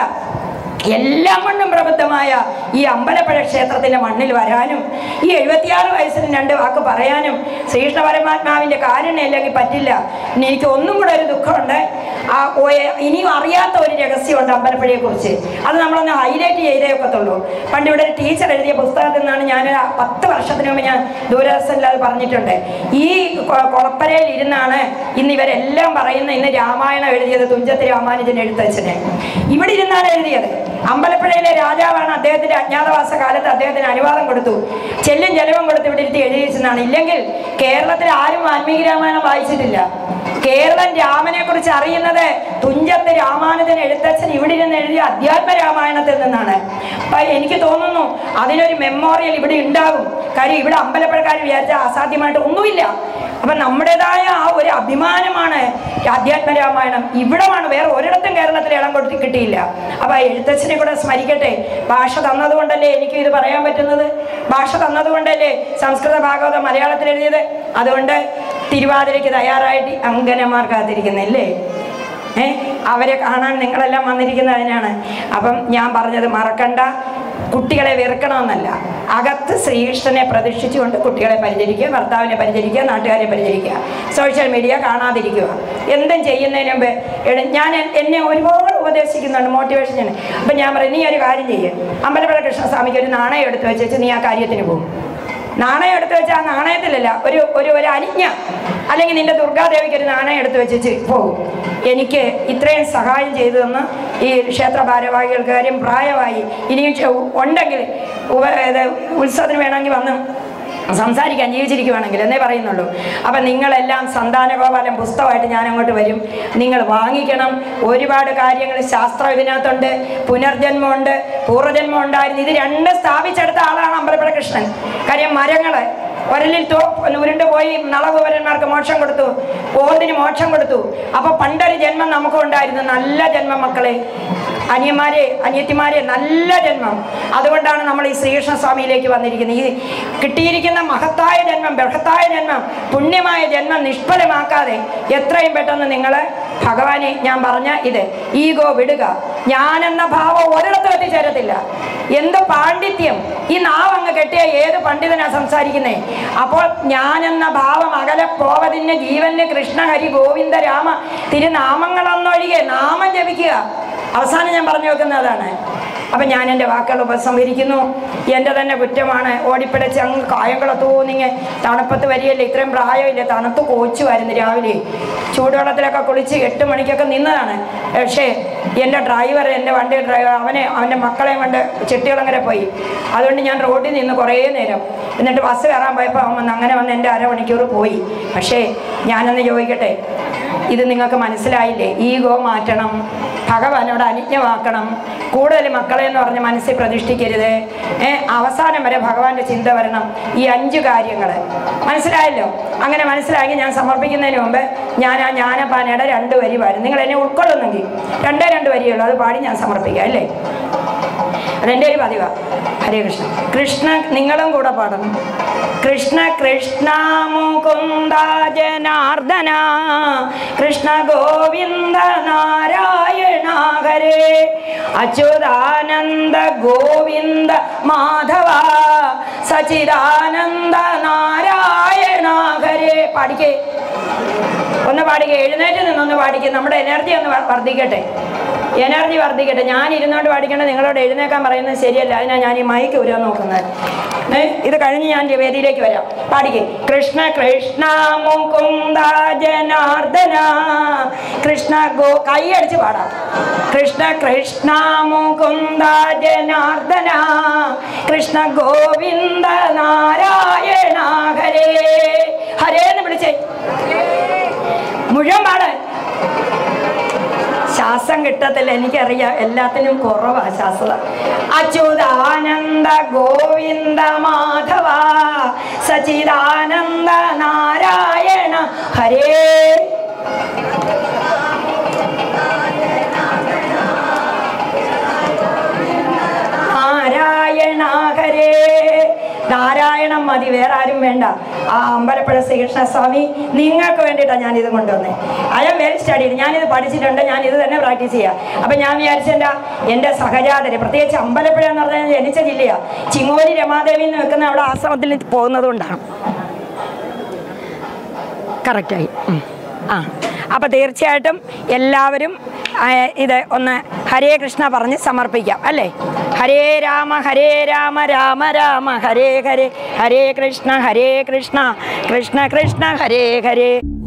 എല്ലാം കൊണ്ടും പ്രബുദ്ധമായ ഈ അമ്പലപ്പുഴ ക്ഷേത്രത്തിന്റെ മണ്ണിൽ വരാനും ഈ എഴുപത്തിയാറ് വയസ്സിന് രണ്ട് വാക്ക് പറയാനും ശ്രീകൃഷ്ണ പരമാത്മാവിന്റെ കാരുണ്യം ഇല്ലെങ്കിൽ പറ്റില്ല ഇനി എനിക്ക് ഒന്നും കൂടെ ഒരു ദുഃഖമുണ്ട് ആ ഓ- ഇനിയും അറിയാത്ത ഒരു രഹസ്യമുണ്ട് അമ്പലപ്പുഴയെ കുറിച്ച് അത് നമ്മളൊന്ന് ഹൈലൈറ്റ് ചെയ്തേ ഒക്കത്തുള്ളൂ പണ്ട് ഇവിടെ ഒരു ടീച്ചർ എഴുതിയ പുസ്തകത്തിൽ നിന്നാണ് ഞാൻ ഒരു പത്ത് വർഷത്തിന് മുമ്പ് ഞാൻ ദൂരദർശനിൽ അത് പറഞ്ഞിട്ടുണ്ട് ഈ കൊ- കൊളപ്പരയിൽ ഇരുന്നാണ് ഇന്ന് ഇവരെല്ലാം പറയുന്ന ഇന്ന് രാമായണം എഴുതിയത് തുഞ്ചത്ത് രാമാനുജൻ എഴുത്തച്ഛനെ ഇവിടെ ഇരുന്നാണ് എഴുതിയത് അമ്പലപ്പുഴയിലെ രാജാവാണ് അദ്ദേഹത്തിന്റെ അജ്ഞാതവാസ കാലത്ത് അദ്ദേഹത്തിന് അനുവാദം കൊടുത്തു ചെല്ലും ചെലവും കൊടുത്ത് ഇവിടെ ഇരുത്തി എഴുതിച്ചെന്നാണ് ഇല്ലെങ്കിൽ കേരളത്തിൽ ആരും വാൽമീകി രാമായണം വായിച്ചിട്ടില്ല കേരളം രാമനെ കുറിച്ച് അറിയുന്നത് തുഞ്ചത്ത് രാമാനുജൻ എഴുത്തച്ഛൻ ഇവിടെ ഇരുന്ന് എഴുതിയ അധ്യാത്മ രാമായണത്തിൽ നിന്നാണ് അപ്പൊ എനിക്ക് തോന്നുന്നു അതിനൊരു മെമ്മോറിയൽ ഇവിടെ ഉണ്ടാകും കാര്യം ഇവിടെ അമ്പലപ്പുഴക്കാർ വിചാരിച്ച അസാധ്യമായിട്ട് ഒന്നുമില്ല അപ്പൊ നമ്മുടേതായ ആ ഒരു അഭിമാനമാണ് അധ്യാത്മ രാമായണം ഇവിടമാണ് വേറെ ഒരിടത്തും കേരളത്തിൽ ഇളം കൊടുത്ത് കിട്ടിയില്ല അപ്പൊ ആ എഴുത്തച്ഛനെ കൂടെ സ്മരിക്കട്ടെ ഭാഷ തന്നതുകൊണ്ടല്ലേ എനിക്ക് ഇത് പറയാൻ പറ്റുന്നത് ഭാഷ തന്നതുകൊണ്ടല്ലേ സംസ്കൃത ഭാഗവതം മലയാളത്തിൽ എഴുതിയത് അതുകൊണ്ട് തിരുവാതിരയ്ക്ക് തയ്യാറായിട്ട് അങ്കനമാർ കാത്തിരിക്കുന്നില്ലേ ഏ അവരെ കാണാൻ നിങ്ങളെല്ലാം വന്നിരിക്കുന്നത് അതിനാണ് അപ്പം ഞാൻ പറഞ്ഞത് മറക്കണ്ട കുട്ടികളെ വെറുക്കണമെന്നല്ല അകത്ത് ശ്രീകൃഷ്ണനെ പ്രതിഷ്ഠിച്ചുകൊണ്ട് കുട്ടികളെ പരിചരിക്കുക ഭർത്താവിനെ പരിചരിക്കുക നാട്ടുകാരെ പരിചരിക്കുക സോഷ്യൽ മീഡിയ കാണാതിരിക്കുക എന്തും ചെയ്യുന്നതിന് മുമ്പ് എട- ഞാൻ എൻ- എന്നെ ഒരുപാട് ഉപദേശിക്കുന്നുണ്ട് മോട്ടിവേഷൻ ചെയ്യുന്നത് അപ്പം ഞാൻ പറയും നീ ഒരു കാര്യം ചെയ്യ് അമ്പലപ്പുഴ കൃഷ്ണസ്വാമിക്ക് ഒരു നാണയം എടുത്ത് വെച്ചേച്ച് നീ ആ കാര്യത്തിന് പോകും നാണയം എടുത്ത് വെച്ച ആ നാണയത്തിലല്ല ഒരു ഒരു ഒരു അനിജ്ഞ അല്ലെങ്കിൽ നിന്റെ ദുർഗാദേവിക്ക് ഒരു നാണയം എടുത്ത് വെച്ചിട്ട് പോകും എനിക്ക് ഇത്രയും സഹായം ചെയ്തു തന്ന് ഈ ക്ഷേത്ര ഭാരവാഹികൾക്ക് കാര്യം പ്രായമായി ഇനിയും ചെ- ഉണ്ടെങ്കിൽ ഉപ ഇത് ഉത്സവത്തിന് വേണമെങ്കിൽ വന്ന് സംസാരിക്കാൻ ജീവിച്ചിരിക്കുവാണെങ്കിൽ എന്നേ പറയുന്നുള്ളൂ അപ്പം നിങ്ങളെല്ലാം സന്താനഗോപാലം പുസ്തകമായിട്ട് ഞാൻ അങ്ങോട്ട് വരും നിങ്ങൾ വാങ്ങിക്കണം ഒരുപാട് കാര്യങ്ങൾ ശാസ്ത്രം ഇതിനകത്തുണ്ട് പുനർജന്മമുണ്ട് പൂർവ്വജന്മം ഉണ്ടായിരുന്നു ഇത് രണ്ട് സ്ഥാപിച്ചെടുത്ത ആളാണ് അമ്പലപ്പുഴ കൃഷ്ണൻ കാര്യം മരങ്ങള് ഒരലിൽ തോ ഉരുണ്ട് പോയി നളകുവരന്മാർക്ക് മോക്ഷം കൊടുത്തു ഓന്തിന് മോക്ഷം കൊടുത്തു അപ്പൊ പണ്ടൊരു ജന്മം നമുക്കും ഉണ്ടായിരുന്നു നല്ല ജന്മം മക്കളെ അനിയന്മാരെ അനിയത്തിമാരെ നല്ല ജന്മം അതുകൊണ്ടാണ് നമ്മൾ ഈ ശ്രീകൃഷ്ണ സ്വാമിയിലേക്ക് വന്നിരിക്കുന്നത് ഈ കിട്ടിയിരിക്കുന്ന മഹത്തായ ജന്മം ബൃഹത്തായ ജന്മം പുണ്യമായ ജന്മം നിഷ്ഫലമാക്കാതെ എത്രയും പെട്ടെന്ന് നിങ്ങൾ ഭഗവാനെ ഞാൻ പറഞ്ഞ ഇത് ഈഗോ വിടുക ഞാനെന്ന ഭാവം ഒരിടത്തും എത്തിച്ചേരത്തില്ല എന്ത് പാണ്ഡിത്യം ഈ നാവ് അങ്ങ് കെട്ടിയ ഏത് പണ്ഡിതനാ സംസാരിക്കുന്നേ അപ്പോൾ ഞാനെന്ന ഭാവം അകലെ പോവതിന് ജീവന് കൃഷ്ണ ഹരി ഗോവിന്ദ രാമ തിരുനാമങ്ങളൊന്നൊഴികെ നാമം ജപിക്കുക അവസാനം ഞാൻ പറഞ്ഞു വെക്കുന്നത് അതാണ് അപ്പം ഞാൻ എൻ്റെ വാക്കുകൾ ഉപസംഹരിക്കുന്നു എൻ്റെ തന്നെ കുറ്റമാണ് ഓടിപ്പിടച്ച് അങ്ങ് കായംകുളം തോന്നിങ്ങ് തണുപ്പത്ത് വരികയല്ലേ ഇത്രയും പ്രായമില്ല തണുത്ത് കോച്ചു വരുന്നു രാവിലെ ചൂടുവെള്ളത്തിലൊക്കെ കുളിച്ച് എട്ട് മണിക്കൊക്കെ നിന്നതാണ് പക്ഷേ എൻ്റെ ഡ്രൈവർ എൻ്റെ വണ്ടി ഡ്രൈവർ അവനെ അവൻ്റെ മക്കളെയും കൊണ്ട് ചെട്ടികളങ്ങനെ പോയി അതുകൊണ്ട് ഞാൻ റോഡിൽ നിന്ന് കുറേ നേരം എന്നിട്ട് ബസ് കയറാൻ പോയപ്പോൾ അവൻ വന്ന് അങ്ങനെ വന്ന് എൻ്റെ അരമണിക്കൂർ പോയി പക്ഷേ ഞാനൊന്ന് ചോദിക്കട്ടെ ഇത് നിങ്ങൾക്ക് മനസ്സിലായില്ലേ ഈഗോ മാറ്റണം ഭഗവാനോട് അനുജ്ഞമാക്കണം കൂടുതൽ മക്കളെ എന്ന് പറഞ്ഞ് മനസ്സിൽ പ്രതിഷ്ഠിക്കരുത് ഏ അവസാനം വരെ ഭഗവാന്റെ ചിന്ത വരണം ഈ അഞ്ച് കാര്യങ്ങൾ മനസ്സിലായല്ലോ അങ്ങനെ മനസ്സിലാക്കി ഞാൻ സമർപ്പിക്കുന്നതിന് മുമ്പ് ഞാൻ ആ ജ്ഞാനപാനയുടെ രണ്ട് വരി വരും നിങ്ങൾ എന്നെ ഉൾക്കൊള്ളുന്നെങ്കിൽ രണ്ടേ രണ്ട് വരിയുള്ളൂ അത് പാടി ഞാൻ സമർപ്പിക്കാം അല്ലേ അതെൻ്റെ ഒരു പതിവാ ഹരേ കൃഷ്ണ കൃഷ്ണ നിങ്ങളും കൂടെ പാടണം കൃഷ്ണ കൃഷ്ണ മുകുന്ദ ജനാർദ്ദന കൃഷ്ണ ഗോവിന്ദ നാരായണ ഹരേ അച്യുതാനന്ദ ഗോവിന്ദ മാധവ സച്ചിദാനന്ദ നാരായണ ഹരേ പാടിക്കേ ഒന്ന് പാടിക്കുക എഴുന്നേറ്റ് നിന്നൊന്ന് പാടിക്കുക നമ്മുടെ എനർജി ഒന്ന് വ- വർദ്ധിക്കട്ടെ എനർജി വർദ്ധിക്കട്ടെ ഞാൻ ഇരുന്നോണ്ട് പാടിക്കേണ്ട നിങ്ങളോട് എഴുന്നേക്കാൻ പറയുന്നത് ശരിയല്ല അതിനാ ഞാൻ ഈ മൈക്ക് വരാൻ നോക്കുന്നത് ഏ ഇത് കഴിഞ്ഞ് ഞാൻ വേദിയിലേക്ക് വരാം പാടിക്കേ കൃഷ്ണ കൃഷ്ണ മുകുന്ദ ജനാർദ്ദന കൃഷ്ണ ഗോ കൈയടിച്ച് പാടാം കൃഷ്ണ കൃഷ്ണ മുകുന്ദ ജനാർദ്ദന കൃഷ്ണ ഗോവിന്ദ നാരായണ ഹരേ ഹരേ എന്ന് വിളിച്ചേ മുഴുവൻ പാട് ശ്വാസം കിട്ടത്തില്ല എനിക്കറിയാം എല്ലാത്തിനും കുറവാ ശ്വാസത അച്യുതാനന്ദ ഗോവിന്ദ മാധവ സച്ചിദാനന്ദ നാരായണ ഹരേ നാരായണ ഹരേ നാരായണം മതി വേറെ ആരും വേണ്ട ആ അമ്പലപ്പുഴ ശ്രീകൃഷ്ണ സ്വാമി നിങ്ങൾക്ക് വേണ്ടിയിട്ടാണ് ഞാൻ ഇത് കൊണ്ടുവന്നത് ഐ എം വെൽ സ്റ്റഡീഡ് ഞാനിത് പഠിച്ചിട്ടുണ്ട് ഞാൻ ഇത് തന്നെ പ്രാക്ടീസ് ചെയ്യാം അപ്പം ഞാൻ വിചാരിച്ചെൻ്റെ എൻ്റെ സഹജാതര് പ്രത്യേകിച്ച് അമ്പലപ്പുഴ എന്ന് പറഞ്ഞാൽ ജനിച്ച ജില്ലയാണ് ചിങ്ങോലി രമാദേവി എന്ന് വെക്കുന്ന അവിടെ ആശ്രമത്തിൽ പോകുന്നത് കൊണ്ടാണ് കറക്റ്റായി ഉം. ആ അപ്പോൾ തീർച്ചയായിട്ടും എല്ലാവരും ആ, ഇത് ഒന്ന് ഹരേ കൃഷ്ണ പറഞ്ഞ് സമർപ്പിക്കാം അല്ലേ ഹരേ രാമ ഹരേ രാമ രാമ രാമ ഹരേ ഹരേ ഹരേ കൃഷ്ണ ഹരേ കൃഷ്ണ കൃഷ്ണ കൃഷ്ണ ഹരേ ഹരേ